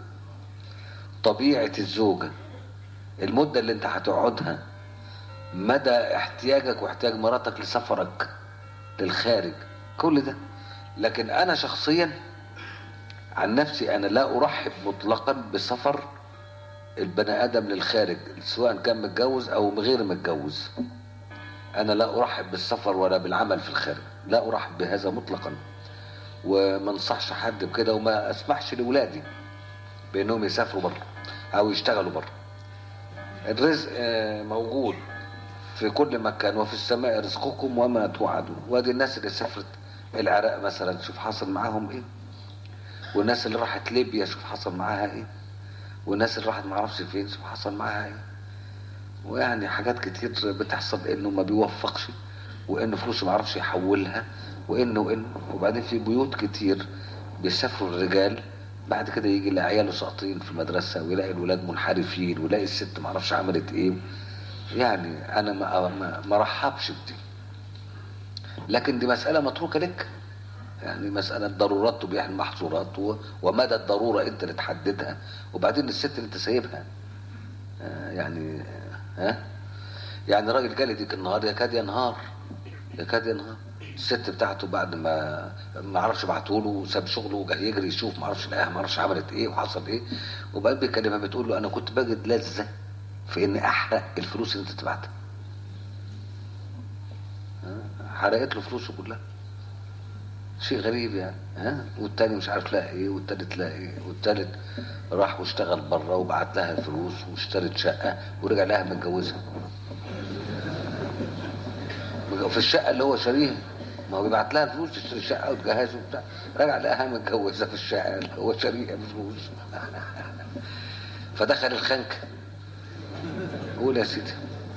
طبيعه الزوجه المده اللي انت هتقعدها مدى احتياجك واحتياج مراتك لسفرك للخارج كل ده لكن انا شخصيا عن نفسي انا لا ارحب مطلقا بسفر البني ادم للخارج سواء كان متجوز او غير متجوز انا لا ارحب بالسفر ولا بالعمل في الخارج لا ارحب بهذا مطلقا وما انصحش حد بكده وما اسمحش لاولادي بانهم يسافروا بره او يشتغلوا بره الرزق آه، موجود في كل مكان وفي السماء رزقكم وما توعدون وادي الناس اللي سافرت العراق مثلا شوف حصل معاهم ايه والناس اللي راحت ليبيا شوف حصل معاها ايه والناس اللي راحت معرفش فين شوف حصل معاها ايه ويعني حاجات كتير بتحصل انه ما بيوفقش وانه فلوسه ما عرفش يحولها وانه وانه وبعدين في بيوت كتير بيسافروا الرجال بعد كده يجي يلاقي عياله ساقطين في المدرسه ويلاقي الولاد منحرفين ويلاقي الست ما عرفش عملت ايه يعني انا ما ما, ما رحبش بدي لكن دي مساله متروكه لك يعني مسألة ضرورات تبيح المحظورات و- ومدى الضرورة انت اللي تحددها وبعدين الست اللي انت سايبها آه، يعني آه، ها يعني راجل جالي ديك النهار يكاد ينهار يكاد ينهار الست بتاعته بعد ما ما اعرفش بعته له وساب شغله وجاي يجري يشوف ما اعرفش لقاها ما اعرفش عملت ايه وحصل ايه وبعدين بيكلمها بتقول له انا كنت بجد لذه في اني احرق الفلوس اللي انت تبعتها آه، حرقت له فلوسه كلها شيء غريب يعني ها والتاني مش عارف لقى ايه والتالت لقى ايه والتالت راح واشتغل بره وبعت لها فلوس واشترت شقه ورجع لها متجوزها في الشقه اللي هو شاريها ما هو بيبعت لها فلوس تشتري شقه وتجهز وبتاع رجع لقاها متجوزها في الشقه اللي هو شاريها بفلوس فدخل الخنك قول يا سيدي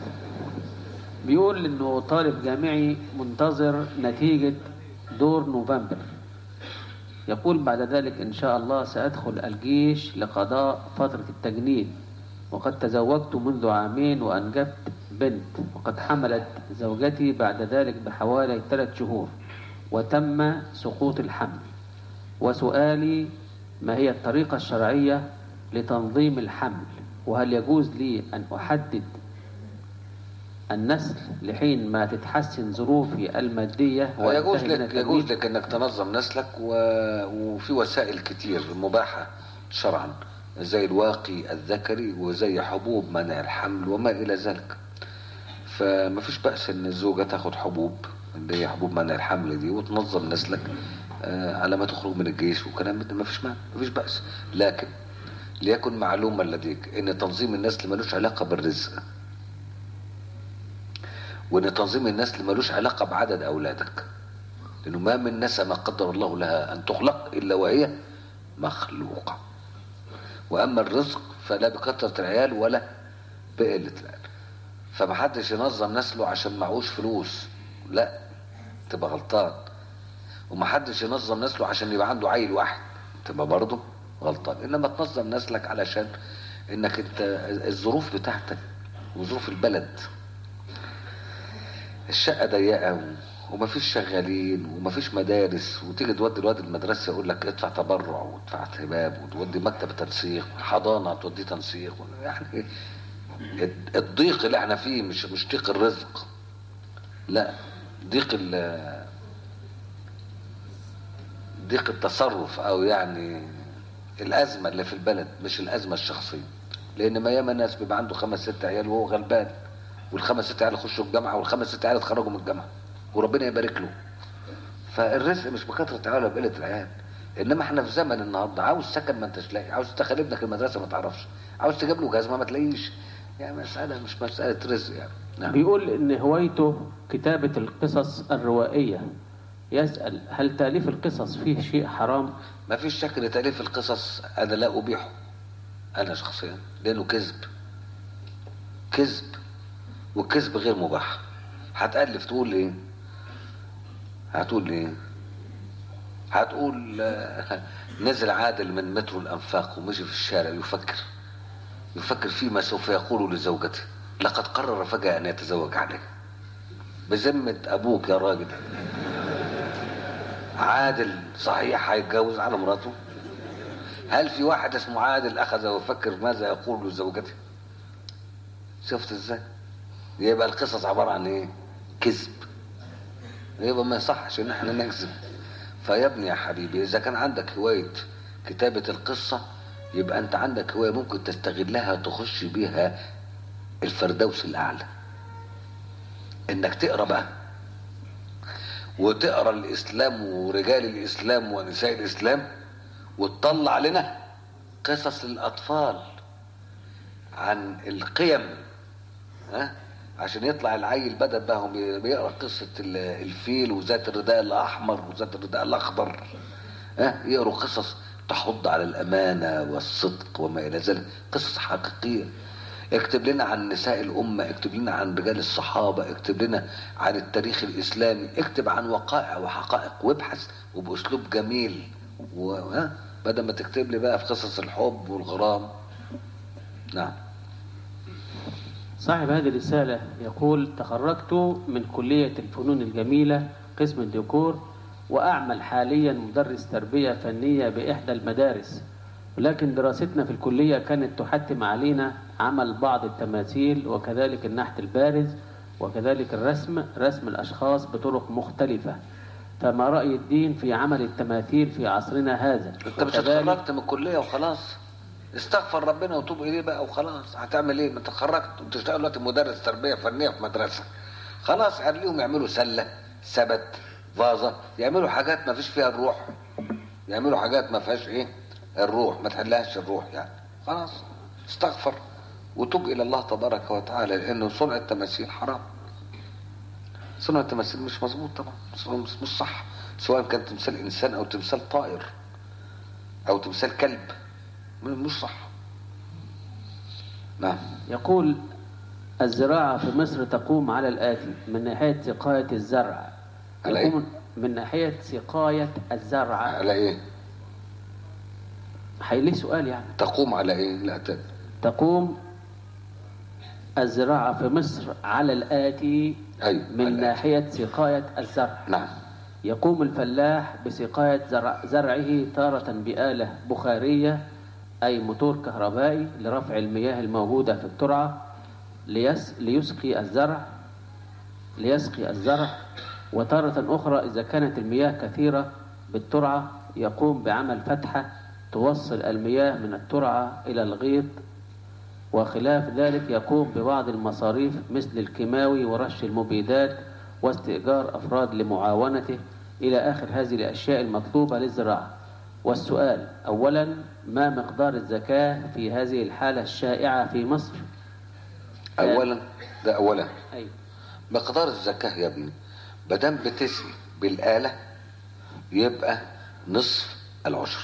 بيقول انه طالب جامعي منتظر نتيجة دور نوفمبر يقول بعد ذلك ان شاء الله سادخل الجيش لقضاء فترة التجنيد وقد تزوجت منذ عامين وانجبت بنت وقد حملت زوجتي بعد ذلك بحوالي ثلاث شهور وتم سقوط الحمل وسؤالي ما هي الطريقة الشرعية لتنظيم الحمل وهل يجوز لي أن أحدد النسل لحين ما تتحسن ظروفي المادية يجوز وأنتهي من لك يجوز التجنيد؟ لك انك تنظم نسلك و... وفي وسائل كتير مباحه شرعا زي الواقي الذكري وزي حبوب منع الحمل وما الى ذلك فما فيش بأس ان الزوجة تاخد حبوب اللي هي حبوب منع الحمل دي وتنظم نسلك آه، على ما تخرج من الجيش وكلام من ده ما فيش مانع ما فيش بأس لكن ليكن معلوما لديك ان تنظيم النسل ملوش علاقة بالرزق وان تنظيم النسل ملوش علاقة بعدد اولادك لانه ما من نسمة قدر الله لها ان تخلق الا وهي مخلوقة واما الرزق فلا بكثرة العيال ولا بقلة العيال فمحدش ينظم نسله عشان معهوش فلوس لا تبقى غلطان ومحدش ينظم نسله عشان يبقى عنده عيل واحد تبقى برضه غلطان انما تنظم نسلك علشان انك انت الظروف بتاعتك وظروف البلد الشقه ضيقه و- ومفيش شغالين ومفيش مدارس وتيجي تودي الواد المدرسه يقول لك ادفع تبرع وادفع هباب وتودي مكتب تنسيق حضانه توديه تنسيق يعني الضيق اللي احنا فيه مش مش ضيق الرزق لا ضيق ال ضيق التصرف او يعني الازمه اللي في البلد مش الازمه الشخصيه لان ما ياما ناس بيبقى عنده خمس ست عيال وهو غلبان والخمس ست عيال يخشوا الجامعه والخمس ست عيال يتخرجوا من الجامعه وربنا يبارك له فالرزق مش بكثره العيال ولا بقله العيال انما احنا في زمن النهارده عاوز سكن ما انتش لاقي عاوز تدخل ابنك المدرسه ما تعرفش عاوز تجيب له جزمه ما تلاقيش يعني مساله مش مساله رزق يعني نعم بيقول إن هوايته كتابة القصص الروائية يسأل هل تأليف القصص فيه شيء حرام؟ ما فيش شك ان تاليف القصص انا لا ابيحه انا شخصيا لانه كذب كذب والكذب غير مباح هتالف تقول ايه هتقول ايه هتقول آه، نزل عادل من مترو الانفاق ومشي في الشارع يفكر يفكر فيما سوف يقول لزوجته لقد قرر فجأة أن يتزوج عليه بذمة أبوك يا راجل عادل صحيح هيتجوز على مراته هل في واحد اسمه عادل أخذ وفكر ماذا يقول لزوجته شفت ازاي يبقى القصص عبارة عن ايه كذب يبقى ما يصحش ان احنا نكذب فيا ابني يا حبيبي اذا كان عندك هواية كتابة القصة يبقى انت عندك هواية ممكن تستغلها تخش بيها الفردوس الاعلى انك تقرا بقى وتقرا الاسلام ورجال الاسلام ونساء الاسلام وتطلع لنا قصص للاطفال عن القيم ها عشان يطلع العيل بدل بقى هم بيقرا قصه ال- الفيل وذات الرداء الاحمر وذات الرداء الاخضر ها يقروا قصص تحض على الامانه والصدق وما الى ذلك قصص حقيقيه اكتب لنا عن نساء الامه اكتب لنا عن رجال الصحابه اكتب لنا عن التاريخ الاسلامي اكتب عن وقائع وحقائق وابحث وباسلوب جميل و... ها بدل ما تكتب لي بقى في قصص الحب والغرام نعم صاحب هذه الرسالة يقول تخرجت من كلية الفنون الجميلة قسم الديكور وأعمل حاليا مدرس تربية فنية بإحدى المدارس ولكن دراستنا في الكلية كانت تحتم علينا عمل بعض التماثيل وكذلك النحت البارز وكذلك الرسم رسم الأشخاص بطرق مختلفة فما رأي الدين في عمل التماثيل في عصرنا هذا انت مش وكذلك- اتخرجت من الكليه وخلاص استغفر ربنا وتوب اليه بقى وخلاص هتعمل ايه ما انت اتخرجت وبتشتغل دلوقتي مدرس تربيه فنيه في مدرسه خلاص خليهم يعملوا سله سبت فازه يعملوا حاجات ما فيش فيها الروح يعملوا حاجات ما فيهاش ايه الروح ما تحلهاش الروح يعني خلاص استغفر وتوب الى الله تبارك وتعالى لانه صنع التماثيل حرام صنع التماثيل مش مظبوط طبعا مش مش صح سواء كان تمثال انسان او تمثال طائر او تمثال كلب م- مش صح نعم يقول الزراعة في مصر تقوم على الآتي من ناحية سقاية الزرع على إيه؟ يقوم من ناحية سقاية الزرع على ايه حيليه سؤال يعني تقوم على ايه لا ت... تقوم الزراعة في مصر على الآتي ايوه من على الآتي. ناحية سقاية الزرع نعم يقوم الفلاح بسقاية زرع زرعه تارة بآلة بخارية أي موتور كهربائي لرفع المياه الموجودة في الترعة ليس ليسقي الزرع ليسقي الزرع وتارة أخرى إذا كانت المياه كثيرة بالترعة يقوم بعمل فتحة توصل المياه من الترعة إلى الغيط وخلاف ذلك يقوم ببعض المصاريف مثل الكيماوي ورش المبيدات واستئجار أفراد لمعاونته إلى آخر هذه الأشياء المطلوبة للزراعة والسؤال أولا ما مقدار الزكاة في هذه الحالة الشائعة في مصر اولا ده اولا أي مقدار الزكاه يا ابني مادام بتسقي بالاله يبقى نصف العشر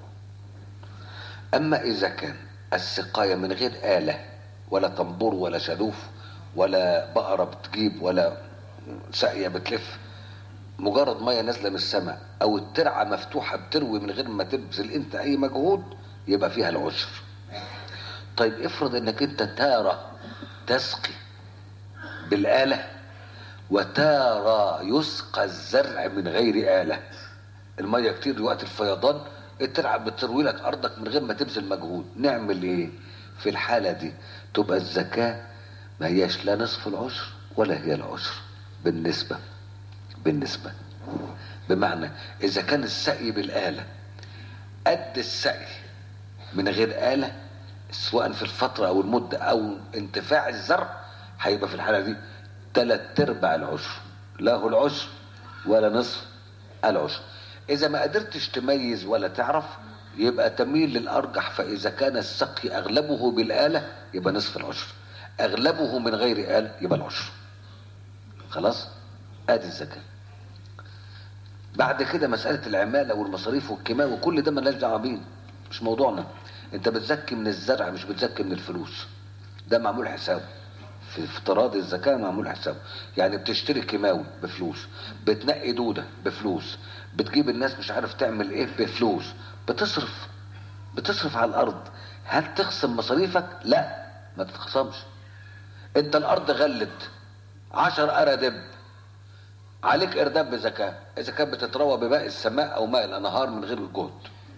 اما اذا كان السقايه من غير اله ولا طنبور ولا شلوف ولا بقره بتجيب ولا ساقيه بتلف مجرد ميه نازله من السماء او الترعه مفتوحه بتروي من غير ما تبذل انت اي مجهود يبقى فيها العشر طيب افرض انك انت تارة تسقي بالآلة وتارة يسقى الزرع من غير آلة المية كتير وقت الفيضان الترعة بتروي لك أرضك من غير ما تبذل مجهود نعمل إيه في الحالة دي تبقى الزكاة ما هياش لا نصف العشر ولا هي العشر بالنسبة بالنسبة بمعنى إذا كان السقي بالآلة قد السقي من غير آلة سواء في الفترة او المدة او انتفاع الزرع هيبقى في الحالة دي تلات ارباع العشر لا هو العشر ولا نصف العشر اذا ما قدرتش تميز ولا تعرف يبقى تميل للارجح فاذا كان السقي اغلبه بالآلة يبقى نصف العشر اغلبه من غير آلة يبقى العشر خلاص ادي الزكاة بعد كده مسألة العمالة والمصاريف والكيماء وكل ده ملناش دعوة بيه مش موضوعنا انت بتزكي من الزرع مش بتزكي من الفلوس ده معمول حسابه في افتراض الزكاة معمول حسابه يعني بتشتري كيماوي بفلوس بتنقي دودة بفلوس بتجيب الناس مش عارف تعمل ايه بفلوس بتصرف بتصرف على الارض هل تخصم مصاريفك لا ما تتخصمش انت الارض غلت عشر اردب عليك ارداب بزكاة اذا كانت بتتروى بماء السماء او ماء الانهار من غير جهد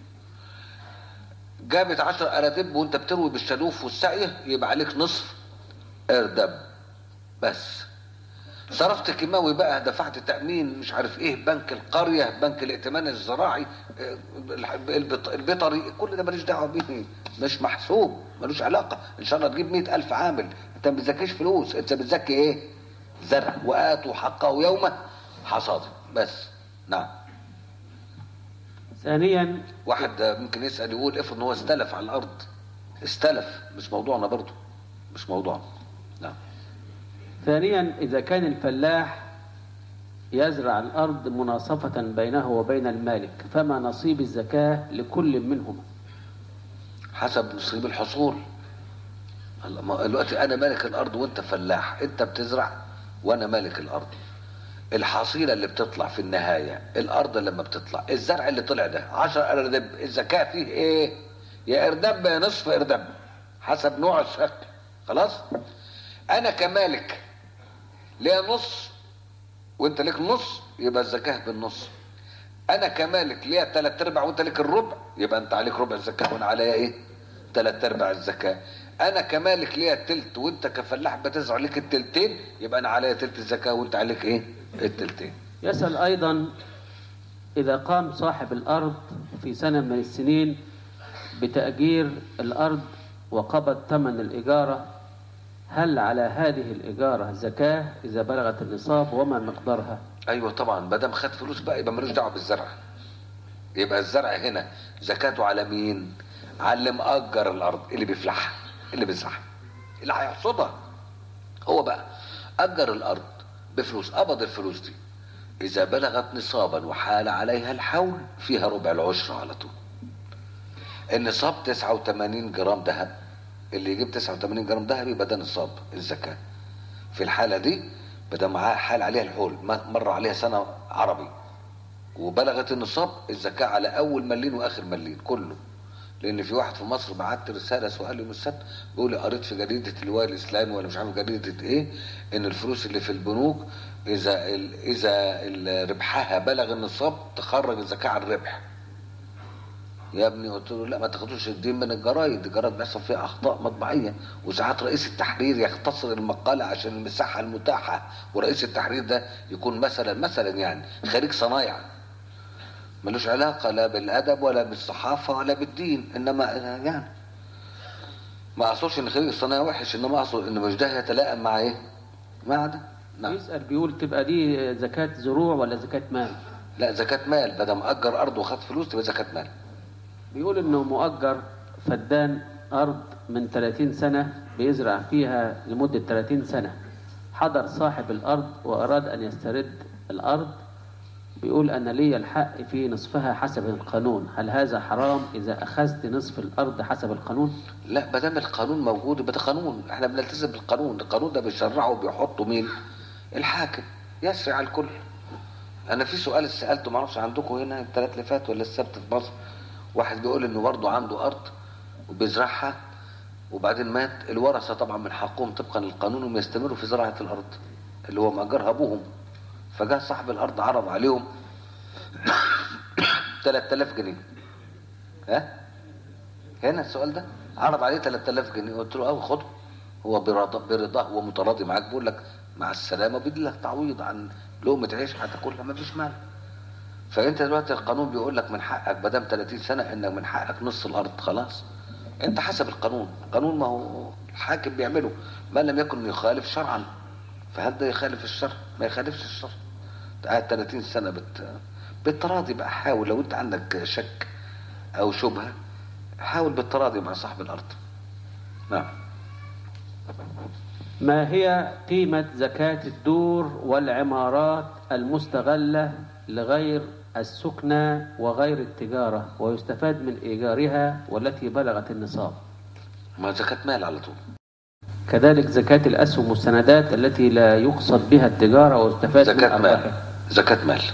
جابت عشر اردب وانت بتروي بالشلوف والسعية يبقى عليك نصف اردب بس صرفت كيماوي بقى دفعت تأمين مش عارف ايه بنك القرية بنك الائتمان الزراعي اه، البط- البيطري كل ده ماليش دعوة بيه مش محسوب ملوش علاقة ان شاء الله تجيب مئة ألف عامل انت ما بتزكيش فلوس انت بتزكي ايه زرع وآتوا حقه يومه حصاده بس نعم ثانيا واحد ممكن يسأل يقول افرض ان هو استلف على الارض استلف مش موضوعنا برضو مش موضوعنا نعم ثانيا إذا كان الفلاح يزرع الأرض مناصفة بينه وبين المالك فما نصيب الزكاة لكل منهما حسب نصيب الحصول هلا ما دلوقتي انا مالك الارض وانت فلاح انت بتزرع وانا مالك الارض الحصيلة اللي بتطلع في النهاية الارض لما بتطلع الزرع اللي طلع ده 10 اردب الزكاة فيه ايه يا اردب يا نصف اردب حسب نوع السقي خلاص انا كمالك ليا نص وانت ليك نص يبقى الزكاة بالنص انا كمالك ليا تلات ارباع وانت ليك الربع يبقى انت عليك ربع الزكاة وانا عليا ايه تلات ارباع الزكاة انا كمالك ليا التلت وانت كفلاح بتزرع ليك التلتين يبقى انا عليا تلت الزكاة وانت عليك ايه التلتين يسأل أيضا إذا قام صاحب الأرض في سنة من السنين بتأجير الأرض وقبض ثمن الإجارة هل على هذه الإجارة زكاة إذا بلغت النصاب وما مقدارها ايوه طبعا ما دام خد فلوس بقى يبقى ملوش دعوه بالزرع يبقى الزرع هنا زكاته على مين على اللي مأجر الارض اللي بيفلحها اللي بيزرعها اللي هيحصدها هو بقى اجر الارض بفلوس قبض الفلوس دي اذا بلغت نصابا وحال عليها الحول فيها ربع العشر على طول النصاب 89 جرام ذهب اللي يجيب 89 جرام ذهب يبقى ده نصاب الزكاه في الحاله دي بدأ معاه حال عليها الحول ما- مر عليها سنة عربي وبلغت النصاب الزكاة على أول ملين وآخر ملين كله لأن في واحد في مصر بعت رسالة سؤال يوم السبت بيقول لي قريت في جريدة اللواء الإسلامي ولا مش عارف جريدة إيه إن الفلوس اللي في البنوك إذا ال- إذا ال- ربحها بلغ النصاب تخرج الزكاة على الربح يا ابني قلت له لا ما تاخدوش الدين من الجرايد الجرايد بيحصل فيها اخطاء مطبعيه وساعات رئيس التحرير يختصر المقاله عشان المساحه المتاحه ورئيس التحرير ده يكون مثلا مثلا يعني خريج صنايع ملوش علاقه لا بالادب ولا بالصحافه ولا بالدين انما يعني ما اقصدش ان خريج الصنايع وحش انما اقصد ان مش ده يتلائم مع ايه؟ مع ده نعم يسأل بيقول تبقى دي زكاة زروع ولا زكاة مال لا زكاه مال بدل ما اجر ارض وخد فلوس تبقى زكاه مال بيقول انه مؤجر فدان ارض من 30 سنة بيزرع فيها لمدة 30 سنة حضر صاحب الارض واراد ان يسترد الارض بيقول انا لي الحق في نصفها حسب القانون هل هذا حرام اذا اخذت نصف الارض حسب القانون لا ما دام القانون موجود يبقى ده قانون احنا بنلتزم بالقانون القانون ده بيشرعه وبيحطه مين الحاكم يسري على الكل انا في سؤال سالته ما اعرفش عندكم هنا الثلاث اللي فات ولا السبت في مصر واحد بيقول انه برضه عنده ارض وبيزرعها وبعدين مات الورثه طبعا من حقهم طبقا للقانون انهم يستمروا في زراعه الارض اللي هو مأجرها ابوهم فجاء صاحب الارض عرض عليهم 3000 جنيه ها هنا السؤال ده عرض عليه 3000 جنيه قلت له اه خده هو برضا برضاه هو متراضي معاك بيقول لك مع السلامه بيدي لك تعويض عن لقمه عيش هتاكلها ما فيش مال فانت دلوقتي القانون بيقول لك من حقك ما دام 30 سنه انك من حقك نص الارض خلاص انت حسب القانون القانون ما هو الحاكم بيعمله ما لم يكن يخالف شرعا فهل ده يخالف الشرع ما يخالفش الشرع أنت قاعد 30 سنه بت... بالتراضي بقى حاول لو انت عندك شك او شبهه حاول بالتراضي مع صاحب الارض نعم ما هي قيمة زكاة الدور والعمارات المستغلة لغير السكنى وغير التجارة ويستفاد من إيجارها والتي بلغت النصاب ما زكاة مال على طول كذلك زكاة الأسهم والسندات التي لا يقصد بها التجارة ويستفاد من زكاة مال أرباحها زكاة مال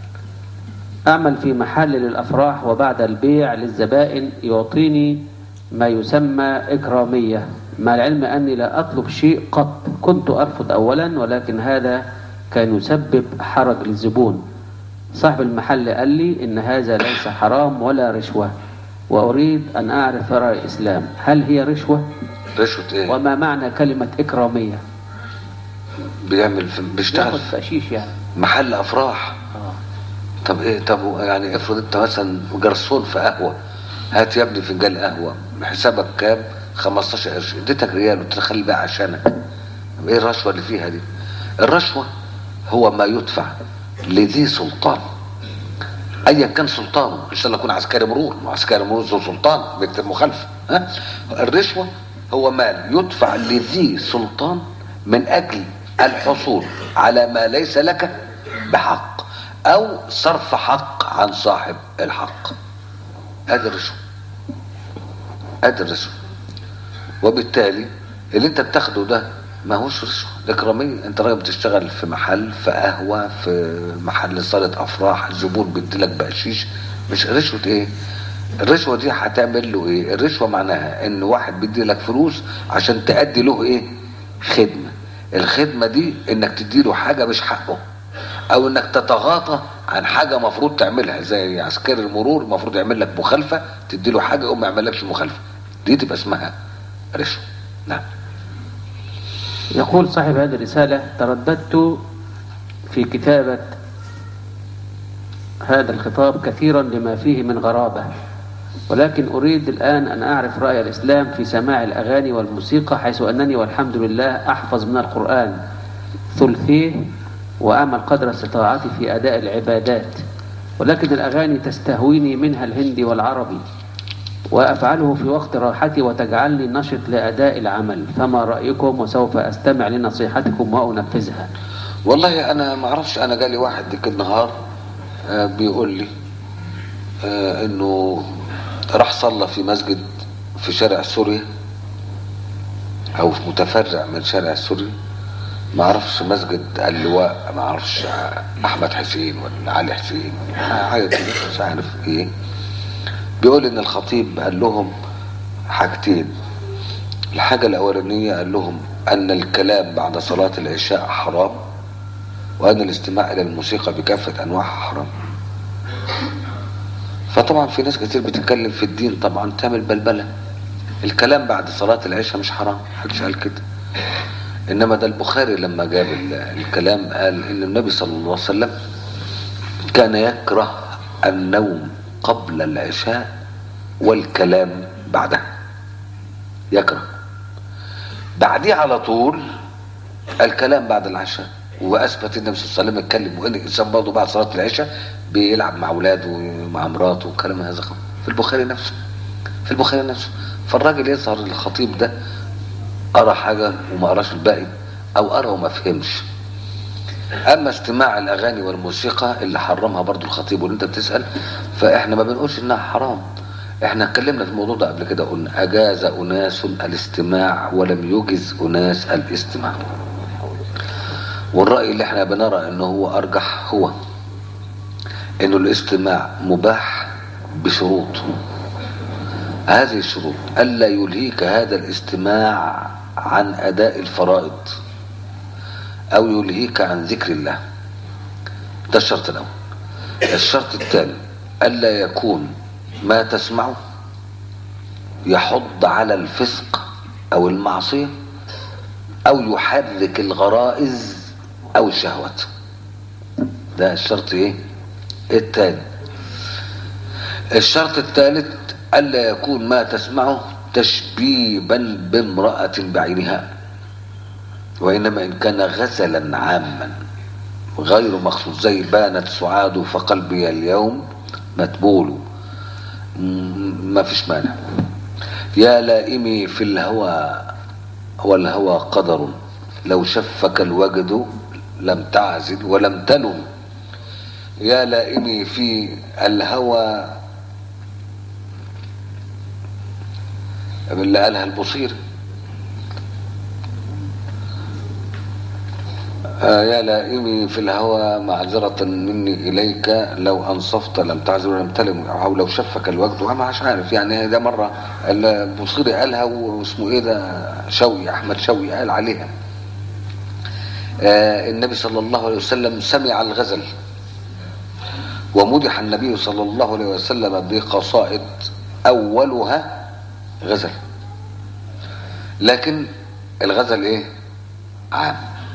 أعمل في محل للأفراح وبعد البيع للزبائن يعطيني ما يسمى إكرامية مع العلم أني لا أطلب شيء قط كنت أرفض أولا ولكن هذا كان يسبب حرج للزبون صاحب المحل قال لي إن هذا ليس حرام ولا رشوة وأريد أن أعرف رأي الإسلام هل هي رشوة رشوة ايه وما معنى كلمة إكرامية بيعمل في بيشتغل ياخد في بقشيش يعني محل افراح آه. طب ايه طب يعني افرض انت مثلا جرسون في قهوه هات يا ابني فنجان قهوه حسابك كام 15 قرش اديتك ريال قلت له خلي بقى عشانك طب ايه الرشوه اللي فيها دي الرشوه هو ما يدفع لذي سلطان ايا كان سلطانه ان شاء الله يكون عسكري مرور ما عسكري مرور ذو سلطان بيكتب مخالفه ها الرشوه هو مال يدفع لذي سلطان من اجل الحصول على ما ليس لك بحق او صرف حق عن صاحب الحق هذا الرشوه هذا الرشوه وبالتالي اللي انت بتاخده ده ما هوش رشوه ده اكراميه انت راجل بتشتغل في محل في قهوه في محل صاله افراح الزبون بيديلك بقشيش مش رشوه ايه الرشوه دي هتعمل له ايه الرشوه معناها ان واحد بيدي لك فلوس عشان تأدي له ايه خدمه الخدمه دي انك تدي له حاجه مش حقه او انك تتغاضى عن حاجه مفروض تعملها زي عسكري المرور المفروض يعمل لك مخالفه تدي له حاجه يقوم ما يعملكش مخالفه دي تبقى اسمها رشوه نعم يقول صاحب هذه الرسالة ترددت في كتابة هذا الخطاب كثيرا لما فيه من غرابة ولكن أريد الآن أن أعرف رأي الإسلام في سماع الأغاني والموسيقى حيث أنني والحمد لله أحفظ من القرآن ثلثيه وأعمل قدر استطاعتي في أداء العبادات ولكن الأغاني تستهويني منها الهندي والعربي وأفعله في وقت راحتي وتجعلني نشط لأداء العمل فما رأيكم وسوف أستمع لنصيحتكم وأنفذها والله انا ما اعرفش انا جالي واحد ديك النهار آه، بيقول لي آه، انه راح صلى في مسجد في شارع سوريا او في متفرع من شارع سوريا ما اعرفش مسجد اللواء ما اعرفش احمد حسين ولا علي حسين حاجه كده مش عارف ايه بيقول ان الخطيب قال لهم حاجتين الحاجه الاولانيه قال لهم ان الكلام بعد صلاه العشاء حرام وان الاستماع الى الموسيقى بكافه انواعها حرام فطبعا في ناس كتير بتتكلم في الدين طبعا تعمل بلبله الكلام بعد صلاه العشاء مش حرام محدش قال كده انما ده البخاري لما جاب ال- الكلام قال ان النبي صلى الله عليه وسلم كان يكره النوم قبل العشاء والكلام بعدها يكره بعديه على طول الكلام بعد العشاء واثبت النبي صلى الله عليه وسلم اتكلم وان الانسان برضه بعد صلاه العشاء بيلعب مع اولاده ومع مراته وكلام هذا في البخاري نفسه في البخاري نفسه فالراجل يظهر الخطيب ده قرا حاجه وما قراش الباقي او قرا وما فهمش اما استماع الاغاني والموسيقى اللي حرمها برضو الخطيب واللي انت بتسال فاحنا ما بنقولش انها حرام احنا اتكلمنا في الموضوع ده قبل كده قلنا اجاز اناس الاستماع ولم يجز اناس الاستماع والراي اللي احنا بنرى انه هو ارجح هو انه الاستماع مباح بشروط هذه الشروط الا يلهيك هذا الاستماع عن اداء الفرائض او يلهيك عن ذكر الله ده الشرط الاول الشرط الثاني الا يكون ما تسمعه يحض على الفسق او المعصيه او يحرك الغرائز او الشهوات ده الشرط ايه الثاني الشرط الثالث الا يكون ما تسمعه تشبيبا بامرأة بعينها وإنما إن كان غزلا عاما غير مخصوص زي بانت سعاد فقلبي اليوم متبول م- ما فيش مانع يا لائمي في الهوى والهوى قدر لو شفك الوجد لم تعزل ولم تلم يا لائمي في الهوى اللي قالها البصير آه يا لائمي في الهوى معذرة مني إليك لو أنصفت لم تعذر ولم تلم أو لو شفك الوجد وما مش عارف يعني ده مرة البصيري قالها واسمه إيه ده شوقي أحمد شوقي قال عليها آه النبي صلى الله عليه وسلم سمع الغزل ومدح النبي صلى الله عليه وسلم بقصائد أولها غزل لكن الغزل إيه عام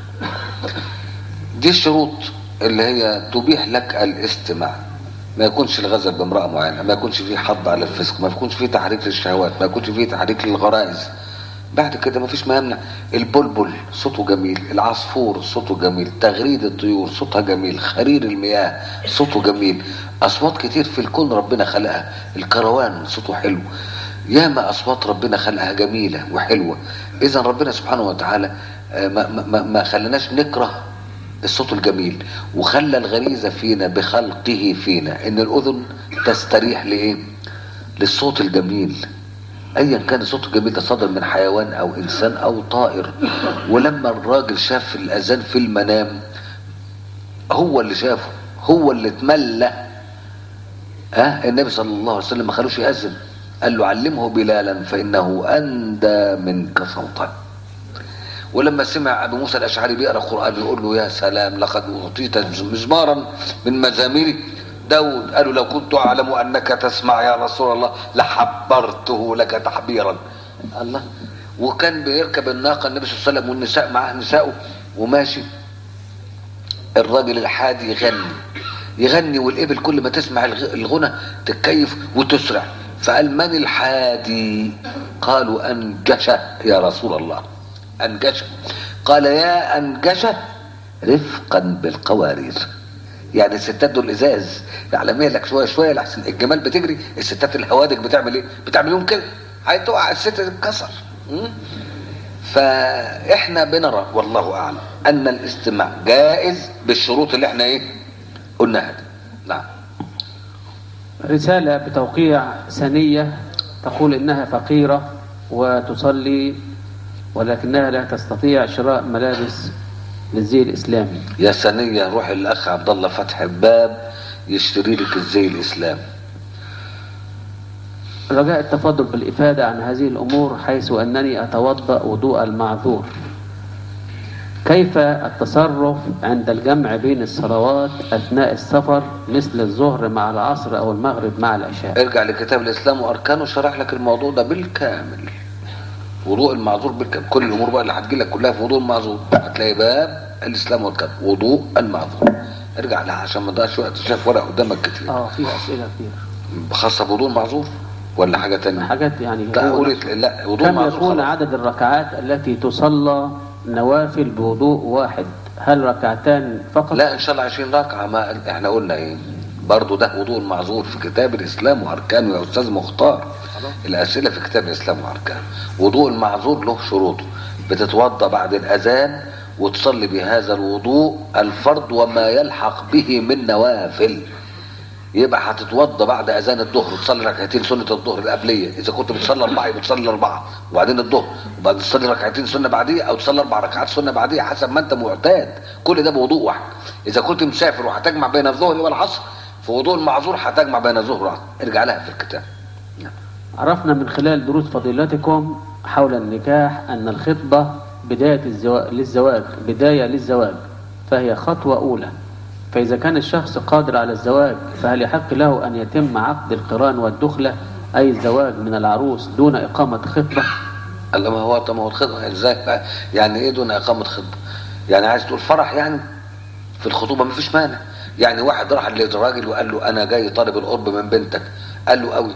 دي الشروط اللي هي تبيح لك الاستماع ما يكونش الغزل بامرأة معينة ما يكونش فيه حض على الفسق ما يكونش فيه تحريك للشهوات ما يكونش فيه تحريك للغرائز بعد كده ما فيش ما يمنع البلبل صوته جميل العصفور صوته جميل تغريد الطيور صوتها جميل خرير المياه صوته جميل اصوات كتير في الكون ربنا خلقها الكروان صوته حلو ياما اصوات ربنا خلقها جميله وحلوه اذا ربنا سبحانه وتعالى آه، ما, ما, ما خلناش نكره الصوت الجميل وخلى الغريزه فينا بخلقه فينا ان الاذن تستريح لايه للصوت الجميل ايا كان الصوت الجميل ده صدر من حيوان او انسان او طائر ولما الراجل شاف الاذان في المنام هو اللي شافه هو اللي اتملى ها النبي صلى الله عليه وسلم ما خلوش يأذن قال له علمه بلالا فإنه أندى منك صوتا ولما سمع أبو موسى الأشعري بيقرأ القرآن يقول له يا سلام لقد أعطيت مزمارا من مزامير داود قالوا لو كنت أعلم أنك تسمع يا رسول الله لحبرته لك تحبيرا الله وكان بيركب الناقة النبي صلى الله عليه وسلم والنساء معاه نساءه وماشي الراجل الحادي يغني يغني والإبل كل ما تسمع الغ- الغنى تتكيف وتسرع فقال من الحادي قالوا أنجشة يا رسول الله أنجشة قال يا أنجشة رفقا بالقوارير يعني الستات دول ازاز على مهلك شويه شويه لحسن الجمال بتجري الستات الهوادج بتعمل ايه؟ بتعمل لهم كده هتقع الست تتكسر م? فاحنا بنرى والله اعلم ان الاستماع جائز بالشروط اللي احنا ايه؟ قلناها دي نعم رسالة بتوقيع سنية تقول إنها فقيرة وتصلي ولكنها لا تستطيع شراء ملابس للزي الإسلامي يا سنيه روح الاخ عبد الله فتح الباب يشتري لك الزي الاسلام رجاء التفضل بالإفادة عن هذه الأمور حيث أنني أتوضأ وضوء المعذور كيف التصرف عند الجمع بين الصلوات أثناء السفر مثل الظهر مع العصر أو المغرب مع العشاء ارجع لكتاب الاسلام واركانه شرح لك الموضوع ده بالكامل وضوء المعذور بالكامل كل الامور بقى اللي هتجي لك كلها في وضوء المعذور هتلاقي باب الاسلام والكامل وضوء المعذور ارجع لها عشان ما تضيعش وقت شايف ورق قدامك كتير اه فيها أسئلة كتير خاصه بوضوء المعذور ولا حاجه تانية حاجات يعني لا هو قول لا وضوء كم المعذور يكون خلاص. عدد الركعات التي تصلى نوافل بوضوء واحد هل ركعتان فقط لا ان شاء الله 20 ركعه ما احنا قلنا ايه برضه ده وضوء المعذور في كتاب الاسلام واركانه يا استاذ مختار الاسئله في كتاب الاسلام واركانه وضوء المعذور له شروطه بتتوضا بعد الاذان وتصلي بهذا الوضوء الفرض وما يلحق به من نوافل يبقى هتتوضا بعد اذان الظهر وتصلي ركعتين سنه الظهر القبليه اذا كنت بتصلي اربعه يبقى تصلي اربعه وبعدين الظهر وبعدين تصلي ركعتين سنه بعديه او تصلي اربع ركعات سنه بعديه حسب ما انت معتاد كل ده بوضوء واحد اذا كنت مسافر وهتجمع بين الظهر والعصر في وضوء المعذور هتجمع بين الظهر والعصر ارجع لها في الكتاب عرفنا من خلال دروس فضيلتكم حول النكاح أن الخطبة بداية الزواج للزواج بداية للزواج فهي خطوة أولى فإذا كان الشخص قادر على الزواج فهل يحق له أن يتم عقد القران والدخلة أي الزواج من العروس دون إقامة خطبة قال له ما هو طب ما هو الخطبه ازاي بقى يعني ايه دون اقامه خطبه يعني عايز تقول فرح يعني في الخطوبه ما فيش مانع يعني واحد راح للراجل وقال له انا جاي طالب القرب من بنتك قال له قوي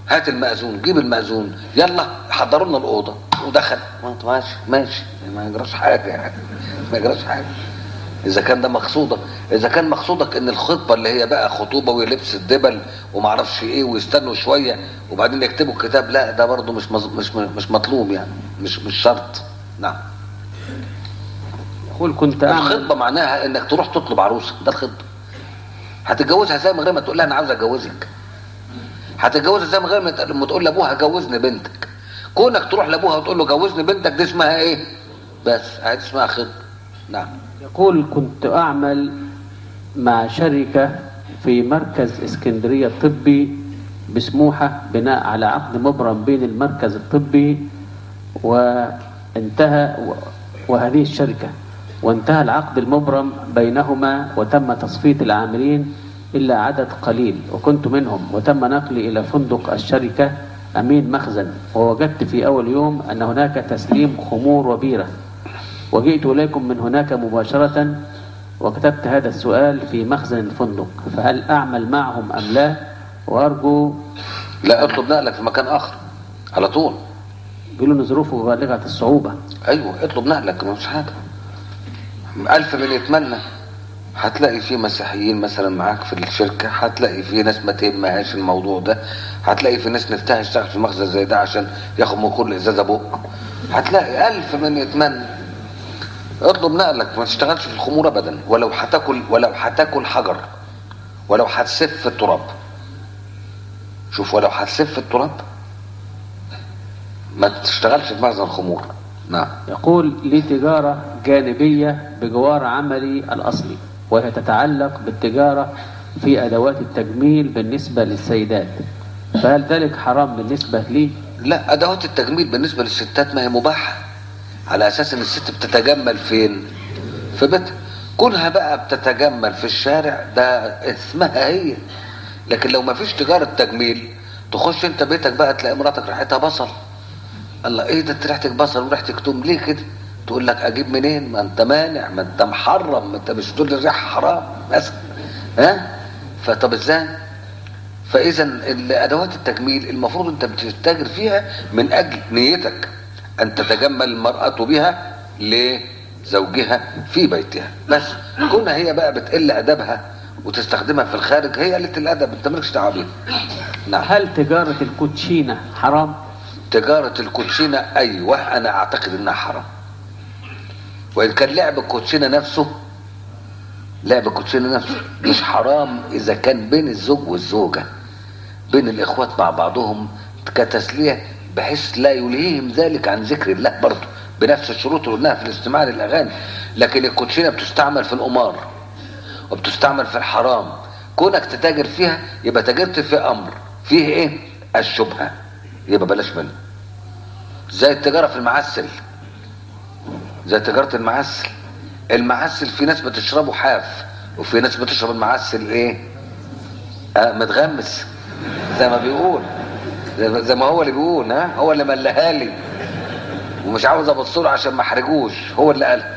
هات المأذون جيب المأذون يلا حضروا لنا الأوضة ودخل ما انت ماشي ماشي ما يجراش حاجة يعني ما يجراش حاجة إذا كان ده مقصودك إذا كان مقصودك إن الخطبة اللي هي بقى خطوبة ولبس الدبل ومعرفش إيه ويستنوا شوية وبعدين يكتبوا الكتاب لا ده برضه مش مز... مش مش مطلوب يعني مش مش شرط نعم يقول كنت أعمل الخطبة معناها إنك تروح تطلب عروسة ده الخطبة هتتجوزها زي من غير ما تقول لها أنا عاوز أتجوزك هتتجوزها زي من غير ما تق- ما تقول لابوها جوزني بنتك كونك تروح لابوها وتقول له جوزني بنتك دي اسمها ايه بس هذه اسمها خطبه نعم يقول كنت أعمل مع شركة في مركز اسكندرية الطبي بسموحة بناء على عقد مبرم بين المركز الطبي وانتهى وهذه الشركة وانتهى العقد المبرم بينهما وتم تصفية العاملين إلا عدد قليل وكنت منهم وتم نقلي إلى فندق الشركة أمين مخزن ووجدت في أول يوم أن هناك تسليم خمور وبيرة وجئت إليكم من هناك مباشرة وكتبت هذا السؤال في مخزن الفندق فهل أعمل معهم أم لا وأرجو لا اطلب نقلك في مكان اخر على طول بيقولوا إن ظروفه بالغة الصعوبة ايوه اطلب نقلك ما فيش حاجه الف من يتمنى هتلاقي في مسيحيين مثلا معاك في الشركه هتلاقي في ناس ما تهمهاش الموضوع ده هتلاقي في ناس نفتها يشتغل في مخزن زي ده عشان ياخد من كل ازازه بق هتلاقي الف من يتمنى اطلب نقلك ما تشتغلش في الخمور ابدا ولو هتاكل ولو هتاكل حجر ولو هتسف في التراب شوف ولو هتسف في التراب ما تشتغلش في مخزن الخمور نعم يقول لي تجارة جانبية بجوار عملي الأصلي وهي تتعلق بالتجارة في أدوات التجميل بالنسبة للسيدات فهل ذلك حرام بالنسبة لي؟ لا ادوات التجميل بالنسبه للستات ما هي مباحه على اساس ان الست بتتجمل فين في بيتها كونها بقى بتتجمل في الشارع ده اسمها هي لكن لو ما فيش تجاره تجميل تخش انت بيتك بقى تلاقي مراتك ريحتها بصل الله ايه ده انت ريحتك بصل وريحتك توم ليه كده تقول لك اجيب منين ما انت مانع ما انت محرم ما انت مش تقول لي الريحه حرام مثلا ها فطب ازاي فاذا ادوات التجميل المفروض انت بتتاجر فيها من اجل نيتك ان تتجمل المراه بها لزوجها في بيتها بس كونها هي بقى بتقل ادبها وتستخدمها في الخارج هي قله الادب انت مالكش دعوه بيها نعم هل تجارة الكوتشينة حرام؟ تجارة الكوتشينة أيوة أنا أعتقد إنها حرام وإن كان لعب الكوتشينة نفسه لعب الكوتشينة نفسه مش حرام إذا كان بين الزوج والزوجة بين الإخوات مع بعضهم كتسلية بحيث لا يلهيهم ذلك عن ذكر الله برضه بنفس الشروط اللي قلناها في الاستماع للأغاني لكن الكوتشينة بتستعمل في القمار وبتستعمل في الحرام كونك تتاجر فيها يبقى تاجرت في أمر فيه إيه؟ الشبهة يبقى بلاش منه زي التجارة في المعسل زي تجارة المعسل المعسل في ناس بتشربه حاف وفي ناس بتشرب المعسل ايه آه متغمس زي ما بيقول زي زي ما هو اللي بيقول ها هو اللي ملها لي ومش عاوز ابص له عشان ما احرجوش هو اللي قال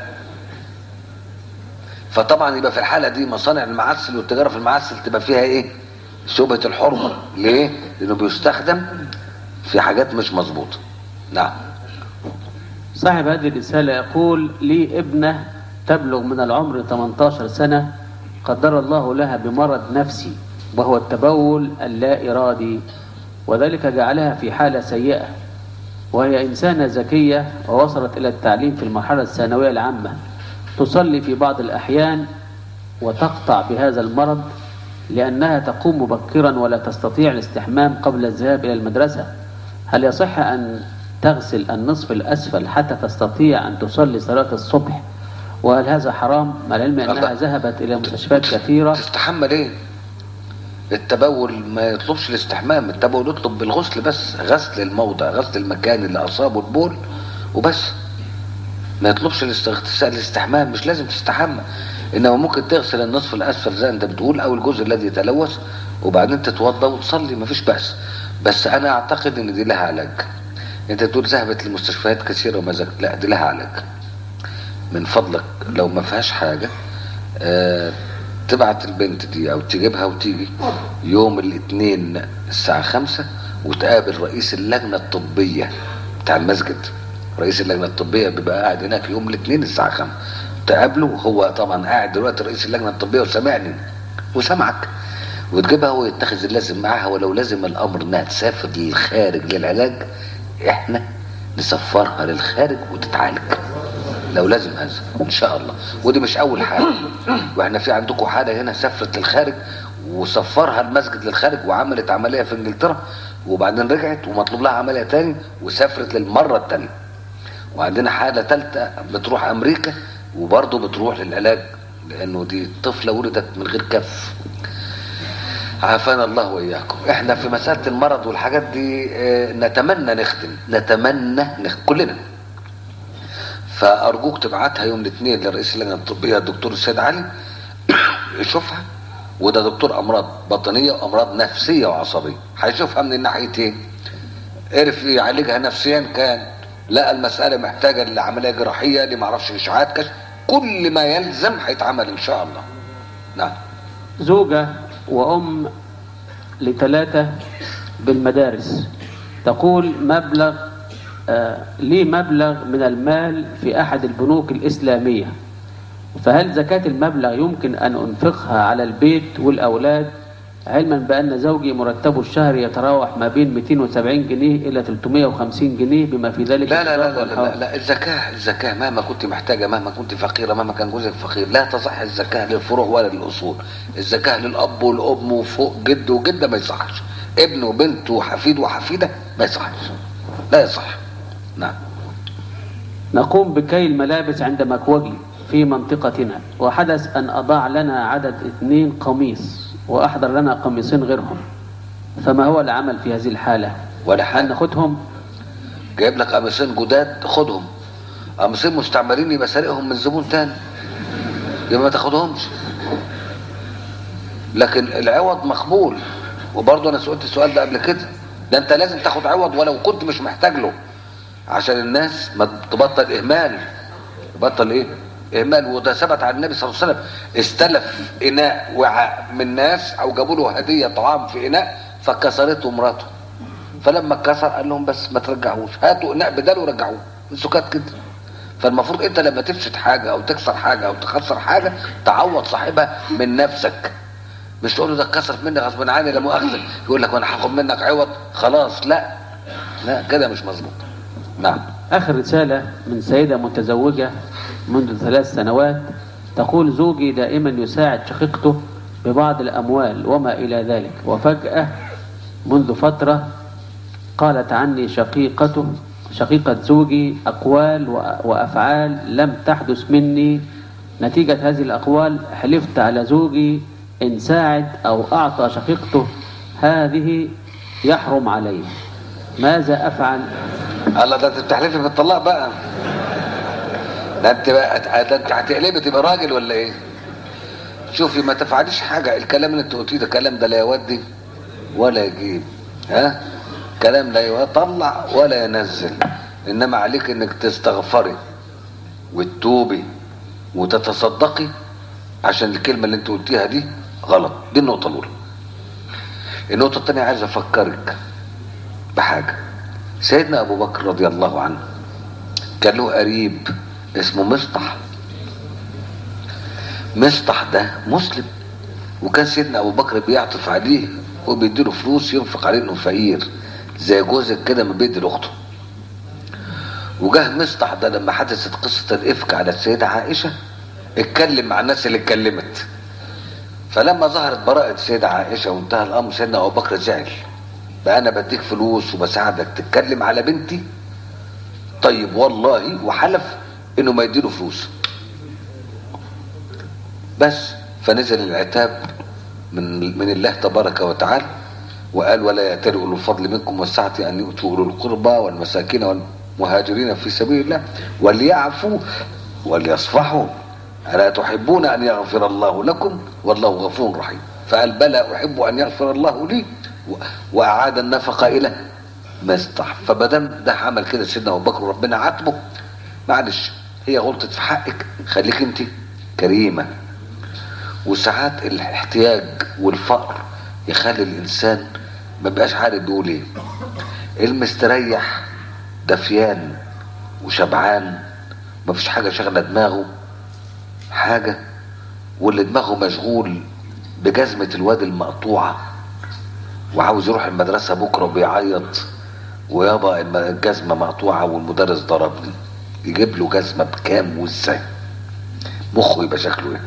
فطبعا يبقى في الحاله دي مصانع المعسل والتجاره في المعسل تبقى فيها ايه شبهه الحرمه ليه لانه بيستخدم في حاجات مش مظبوطه نعم صاحب هذه الرسالة يقول لي ابنة تبلغ من العمر 18 سنة قدر الله لها بمرض نفسي وهو التبول اللا إرادي وذلك جعلها في حالة سيئة وهي إنسانة ذكية ووصلت إلى التعليم في المرحلة الثانوية العامة تصلي في بعض الأحيان وتقطع بهذا المرض لأنها تقوم مبكرا ولا تستطيع الاستحمام قبل الذهاب إلى المدرسة هل يصح أن تغسل النصف الأسفل حتى تستطيع أن تصلي صلاة الصبح وهل هذا حرام مع العلم أنها الله. ذهبت إلى مستشفيات كثيرة تستحمى ليه التبول ما يطلبش الاستحمام التبول يطلب بالغسل بس غسل الموضع غسل المكان اللي اصابه البول وبس ما يطلبش الاستغسال الاستحمام مش لازم تستحمى انما ممكن تغسل النصف الاسفل زي انت بتقول او الجزء الذي يتلوث وبعدين تتوضا وتصلي مفيش بأس بس انا اعتقد ان دي لها علاج انت تقول ذهبت لمستشفيات كثيره وما زالت لا دي لها علاج من فضلك لو ما فيهاش حاجه آه تبعت البنت دي او تجيبها وتيجي يوم الاثنين الساعة خمسة وتقابل رئيس اللجنه الطبيه بتاع المسجد رئيس اللجنه الطبيه بيبقى قاعد هناك يوم الاثنين الساعه 5 تقابله هو طبعا قاعد دلوقتي رئيس اللجنه الطبيه وسامعني وسامعك وتجيبها ويتخذ اللازم معاها ولو لازم الامر انها تسافر للخارج للعلاج احنا نسفرها للخارج وتتعالج لو لازم هذا ان شاء الله ودي مش اول حاجه واحنا في عندكم حاله هنا سافرت للخارج وسفرها المسجد للخارج وعملت عمليه في انجلترا وبعدين رجعت ومطلوب لها عمليه تاني وسافرت للمره التانيه وعندنا حاله ثالثه بتروح امريكا وبرضه بتروح للعلاج لانه دي طفله ولدت من غير كف عافانا الله واياكم احنا في مساله المرض والحاجات دي اه نتمنى نخدم نتمنى نخدم كلنا فارجوك تبعتها يوم الاثنين لرئيس اللجنه الطبيه الدكتور السيد علي يشوفها وده دكتور امراض باطنيه وامراض نفسيه وعصبيه هيشوفها من الناحيتين عرف يعالجها نفسيا كان لقى المساله محتاجه لعمليه جراحيه اللي معرفش اشعاعات كشف كل ما يلزم هيتعمل ان شاء الله نعم زوجة وأم لثلاثة بالمدارس تقول مبلغ آه لي مبلغ من المال في أحد البنوك الإسلامية فهل زكاة المبلغ يمكن أن أنفقها على البيت والأولاد علما بأن زوجي مرتبه الشهري يتراوح ما بين 270 جنيه إلى 350 جنيه بما في ذلك لا لا لا لا, الإسراف لا, والحرج. لا الزكاة الزكاة مهما كنت محتاجة مهما كنت فقيرة مهما كان جوزك فقير لا تصح الزكاة للفروع ولا للأصول الزكاة للأب والأم وفوق جد وجدة ما يصحش ابن وبنت وحفيد وحفيدة ما يصحش لا يصح نعم نقوم بكي الملابس عند مكوجي في منطقتنا وحدث أن أضاع لنا عدد اثنين قميص وأحضر لنا قميصين غيرهم فما هو العمل في هذه الحالة ولا هل حاجة ناخدهم جايب لك قميصين جداد خدهم قميصين مستعملين يبقى سارقهم من زبون تاني يبقى ما تاخدهمش لكن العوض مقبول وبرضه انا سئلت السؤال ده قبل كده ده انت لازم تاخد عوض ولو كنت مش محتاج له عشان الناس ما تبطل اهمال تبطل ايه اهمال وده ثبت عن النبي صلى الله عليه وسلم استلف اناء وعاء من ناس او جابوا له هديه طعام في اناء فكسرته مراته فلما اتكسر قال لهم بس ما ترجعوش هاتوا اناء بداله ورجعوه السكات كده فالمفروض انت لما تفسد حاجه او تكسر حاجه او تخسر حاجه تعوض صاحبها من نفسك مش تقول له ده اتكسرت مني غصب عني لا مؤاخذه يقول لك وانا هاخد منك عوض خلاص لا لا كده مش مظبوط نعم آخر رسالة من سيدة متزوجة منذ ثلاث سنوات تقول زوجي دائما يساعد شقيقته ببعض الأموال وما إلى ذلك وفجأة منذ فترة قالت عني شقيقته شقيقة زوجي أقوال وأ- وأفعال لم تحدث مني نتيجة هذه الأقوال حلفت على زوجي إن ساعد أو أعطى شقيقته هذه يحرم عليه ماذا أفعل الله ده انت بتحلفي بالطلاق بقى ده انت بقى ده انت هتقلبي تبقى راجل ولا ايه شوفي ما تفعليش حاجه الكلام اللي انت قلتيه ده كلام ده لا يودي ولا يجيب ها كلام لا يطلع ولا ينزل انما عليك انك تستغفري وتتوبي وتتصدقي عشان الكلمه اللي انت قلتيها دي غلط دي النقطه الاولى النقطه الثانيه عايز افكرك بحاجه سيدنا ابو بكر رضي الله عنه كان له قريب اسمه مصطح مصطح ده مسلم وكان سيدنا ابو بكر بيعطف عليه وبيديله فلوس ينفق عليه انه فقير زي جوزك كده ما بيدي لاخته وجاه مصطح ده لما حدثت قصه الافك على السيده عائشه اتكلم مع الناس اللي اتكلمت فلما ظهرت براءة السيدة عائشة وانتهى الأمر سيدنا أبو بكر زعل بقى أنا بديك فلوس وبساعدك تتكلم على بنتي طيب والله وحلف إنه ما يديله فلوس بس فنزل العتاب من من الله تبارك وتعالى وقال ولا يأتل أولو الفضل منكم والسعة أن يؤتوا أولو القربى والمساكين والمهاجرين في سبيل الله وليعفوا وليصفحوا ألا تحبون أن يغفر الله لكم والله غفور رحيم فقال بلى أحب أن يغفر الله لي و- وأعاد النفقة إلى ما استح فبدم ده عمل كده سيدنا أبو بكر ربنا عاتبه معلش هي غلطت في حقك خليك انت كريمة وساعات الاحتياج والفقر يخلي الإنسان ما بقاش عارف بيقول ايه المستريح دفيان وشبعان مفيش حاجة شغلة دماغه حاجة واللي دماغه مشغول بجزمة الواد المقطوعة وعاوز يروح المدرسة بكرة وبيعيط ويابا الم- الجزمة مقطوعة والمدرس ضربني يجيب له جزمة بكام وازاي مخه يبقى شكله ايه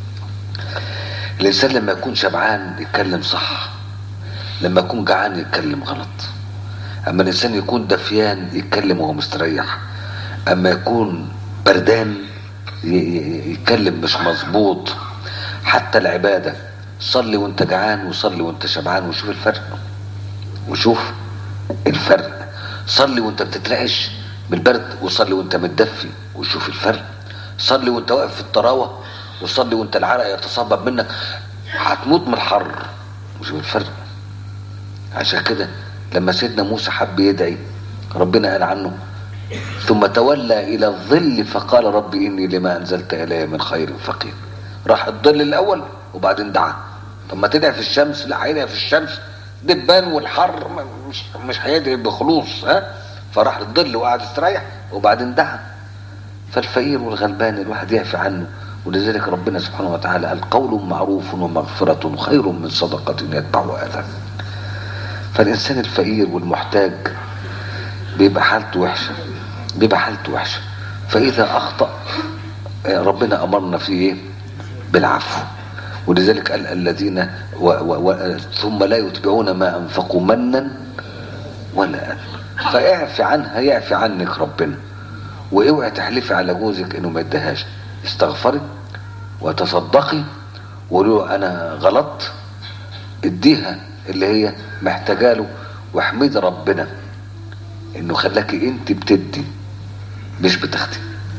الانسان لما يكون شبعان يتكلم صح لما يكون جعان يتكلم غلط اما الانسان يكون دفيان يتكلم وهو مستريح اما يكون بردان ي- ي- يتكلم مش مظبوط حتى العبادة صلي وانت جعان وصلي وانت شبعان وشوف الفرق وشوف الفرق صلي وانت بتترعش بالبرد وصلي وانت متدفي وشوف الفرق صلي وانت واقف في الطراوة وصلي وانت العرق يتصبب منك هتموت من الحر وشوف الفرق عشان كده لما سيدنا موسى حب يدعي ربنا قال عنه ثم تولى الى الظل فقال رب اني لما انزلت الي من خير فقير راح الظل الاول وبعدين دعا طب ما تدعي في الشمس لا هيدعي في الشمس دبان والحر ما- مش مش هيدعي بخلوص ها فراح للظل وقعد يستريح وبعدين دعا فالفقير والغلبان الواحد يعفي عنه ولذلك ربنا سبحانه وتعالى قال قول معروف ومغفرة خير من صدقة يتبعها أذى فالإنسان الفقير والمحتاج بيبقى حالته وحشة بيبقى حالته وحشة فإذا أخطأ آه، ربنا أمرنا فيه إيه؟ بالعفو ولذلك قال الذين و و و ثم لا يتبعون ما أنفقوا منا ولا أذى فاعفي عنها يعفي عنك ربنا واوعي تحلفي على جوزك انه ما يديهاش استغفري وتصدقي وقولي له انا غلطت اديها اللي هي محتاجه له واحمدي ربنا انه خلاكي انت بتدي مش بتاخدي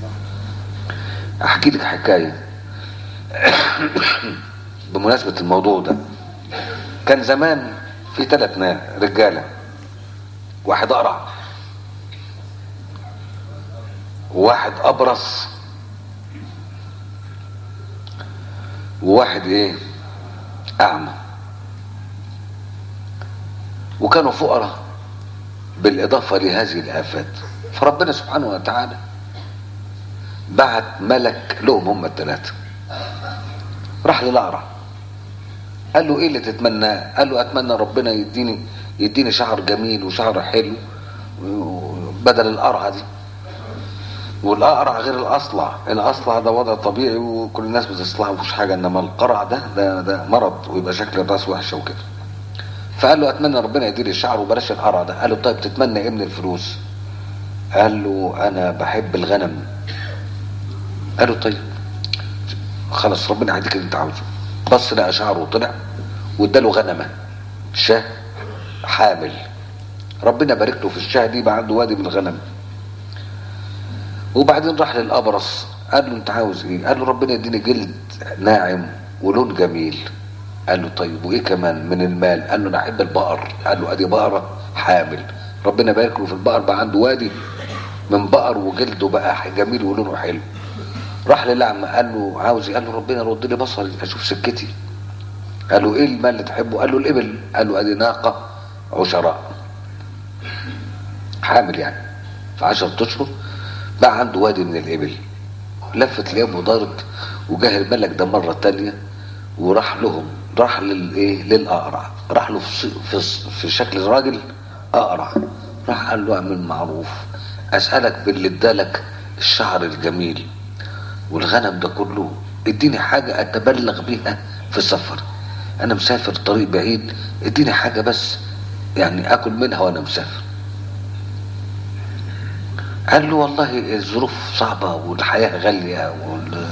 احكي لك حكايه بمناسبه الموضوع ده كان زمان في ثلاث رجاله واحد اقرع وواحد ابرص وواحد ايه اعمى وكانوا فقراء بالاضافه لهذه الافات فربنا سبحانه وتعالى بعت ملك لهم هم الثلاثه راح للاقرع قال له ايه اللي تتمناه قال له اتمنى ربنا يديني يديني شعر جميل وشعر حلو بدل القرعه دي والاقرع غير الاصلع الاصلع ده وضع طبيعي وكل الناس بتصلعه مفيش حاجه انما القرع ده ده ده مرض ويبقى شكل الراس وحشه وكده فقال له اتمنى ربنا يدير الشعر وبلاش القرع ده قال له طيب تتمنى ايه من الفلوس قال له انا بحب الغنم قال له طيب خلاص ربنا هيديك اللي انت عاوزه بص لقى شعره وطلع واداله غنمه شاه حامل ربنا بارك له في الشاه دي بقى عنده وادي من الغنم وبعدين راح للابرص قال له انت عاوز ايه قال له ربنا يديني جلد ناعم ولون جميل قال له طيب وايه كمان من المال قال له انا احب البقر قال له ادي بقره حامل ربنا بارك له في البقر بقى عنده وادي من بقر وجلده بقى جميل ولونه حلو راح للأعمى قال له عاوز ايه قال له ربنا رد لي بصري اشوف سكتي قال له ايه المال اللي تحبه قال له الابل قال له ادي ناقه عشراء حامل يعني في عشرة اشهر بقى عنده وادي من الابل لفت اليوم ودارت وجاه الملك ده مره تانية وراح لهم راح للايه للاقرع راح له في في, في شكل راجل اقرع راح قال له اعمل معروف اسالك باللي ادالك الشعر الجميل والغنم ده كله اديني حاجه اتبلغ بيها في السفر انا مسافر طريق بعيد اديني حاجه بس يعني اكل منها وانا مسافر قال له والله الظروف صعبة والحياة غالية وال...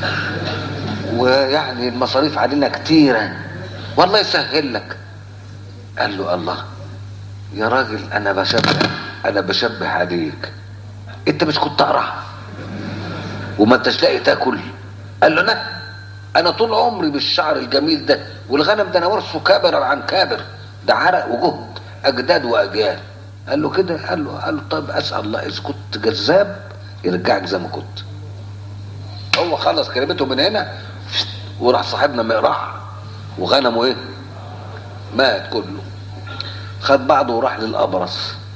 ويعني المصاريف علينا كتيرة والله يسهل لك قال له الله يا راجل انا بشبه انا بشبه عليك انت مش كنت اقرع وما انتش لاقي تاكل قال له انا انا طول عمري بالشعر الجميل ده والغنم ده انا ورثه كابر عن كابر ده عرق وجهد اجداد واجيال قال له كده قال له قال له طيب اسال الله اذا كنت جذاب يرجعك زي ما كنت هو خلص كلمته من هنا وراح صاحبنا مقرع وغنمه ايه مات كله خد بعضه وراح للابرص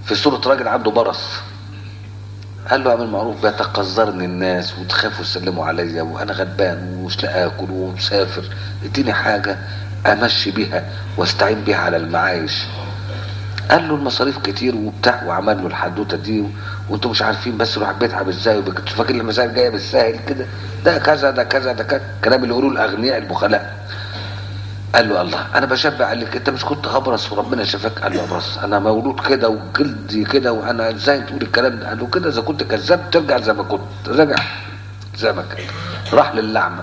في صورة راجل عنده برص قال له اعمل معروف بيتقذرني الناس وتخافوا يسلموا عليا وانا غلبان ومش لاقي اكل ومسافر اديني حاجه امشي بيها واستعين بيها على المعايش قال له المصاريف كتير وبتاع وعمل له الحدوته دي وانتم مش عارفين بس الواحد بيتعب ازاي وبكتوا فاكر المسائل جايه بالساهل كده ده كذا ده كذا ده كذا الكلام اللي يقولوه الاغنياء البخلاء قال له الله انا بشبع قال لك انت مش كنت ابرص وربنا شفاك قال له ابرص انا مولود كده وجلدي كده وانا ازاي تقول الكلام ده قال له كده اذا كنت كذاب ترجع زي ما كنت رجع زي ما كان راح للأعمى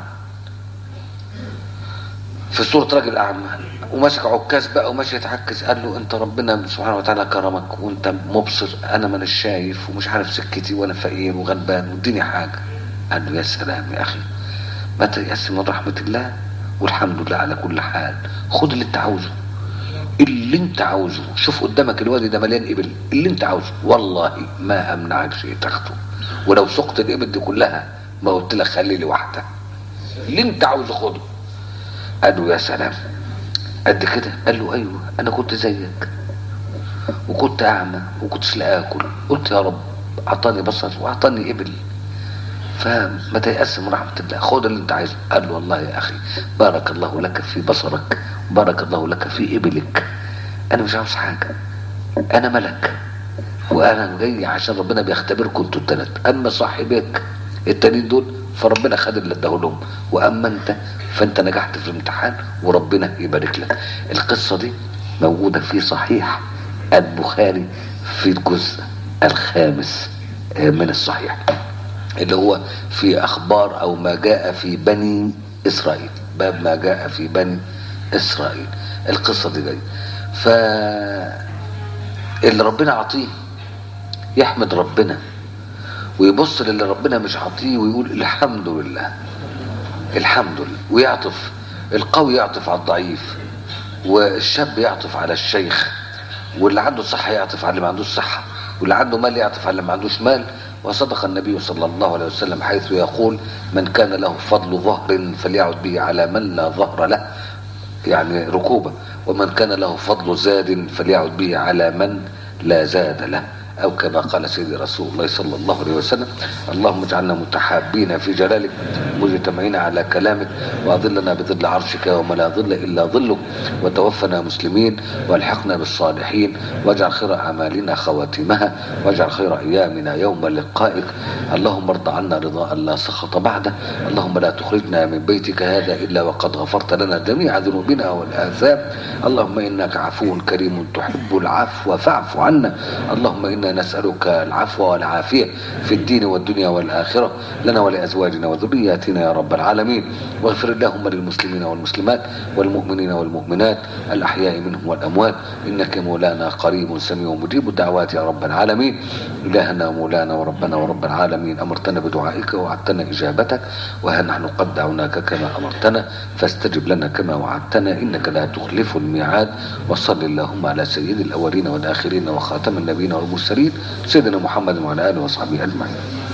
في صورة راجل أعمى وماسك عكاز بقى وماشي يتعكز قال له انت ربنا سبحانه وتعالى كرمك وانت مبصر انا مانيش شايف ومش عارف سكتي وانا فقير وغلبان واديني حاجه قال له يا سلام يا اخي ما تيأس من رحمه الله والحمد لله على كل حال خد اللي انت عاوزه اللي انت عاوزه شوف قدامك الوادي ده مليان ابل اللي انت عاوزه والله ما امنعك شيء تاخده ولو سقط الابل دي كلها ما قلت لك خلي لي واحده اللي انت عاوزه خده قال له يا سلام قد كده قال له ايوه انا كنت زيك وكنت اعمى وكنتش لا اكل قلت يا رب اعطاني بصر واعطاني ابل فما تيأس من رحمة الله خد اللي انت عايزه قال له والله يا اخي بارك الله لك في بصرك بارك الله لك في ابلك انا مش عاوز حاجة انا ملك وانا جاي عشان ربنا بيختبركم انتوا التلات اما صاحبك التانيين دول فربنا خد اللي اداه لهم واما انت فانت نجحت في الامتحان وربنا يبارك لك القصه دي موجوده في صحيح البخاري في الجزء الخامس من الصحيح اللي هو في اخبار او ما جاء في بني اسرائيل باب ما جاء في بني اسرائيل القصه دي جايه ف اللي ربنا عطيه يحمد ربنا ويبص للي ربنا مش عطيه ويقول الحمد لله الحمد لله ويعطف القوي يعطف على الضعيف والشاب يعطف على الشيخ واللي عنده صحة يعطف على اللي ما عندوش صحة واللي عنده مال يعطف على اللي ما عندوش مال وصدق النبي صلى الله عليه وسلم حيث يقول من كان له فضل ظهر فليعد به على من لا ظهر له يعني ركوبة ومن كان له فضل زاد فليعد به على من لا زاد له أو كما قال سيدي رسول الله صلى الله عليه وسلم اللهم اجعلنا متحابين في جلالك مجتمعين على كلامك وأظلنا بظل عرشك وما لا ظل إلا ظلك وتوفنا مسلمين والحقنا بالصالحين واجعل خير أعمالنا خواتمها واجعل خير أيامنا يوم لقائك اللهم ارض عنا رضاء لا سخط بعده اللهم لا تخرجنا من بيتك هذا إلا وقد غفرت لنا جميع ذنوبنا والآثام اللهم إنك عفو كريم تحب العفو فاعف عنا اللهم إنا نسألك العفو والعافية في الدين والدنيا والآخرة لنا ولأزواجنا وذرياتنا يا رب العالمين واغفر اللهم للمسلمين والمسلمات والمؤمنين والمؤمنات الأحياء منهم والأموات إنك مولانا قريب سميع مجيب الدعوات يا رب العالمين إلهنا مولانا وربنا ورب العالمين أمرتنا بدعائك ووعدتنا إجابتك وها نحن قد دعوناك كما أمرتنا فاستجب لنا كما وعدتنا إنك لا تخلف الميعاد وصل اللهم على سيد الأولين والآخرين وخاتم النبيين والمرسلين سيدنا محمد وعلى آله وصحبه أجمعين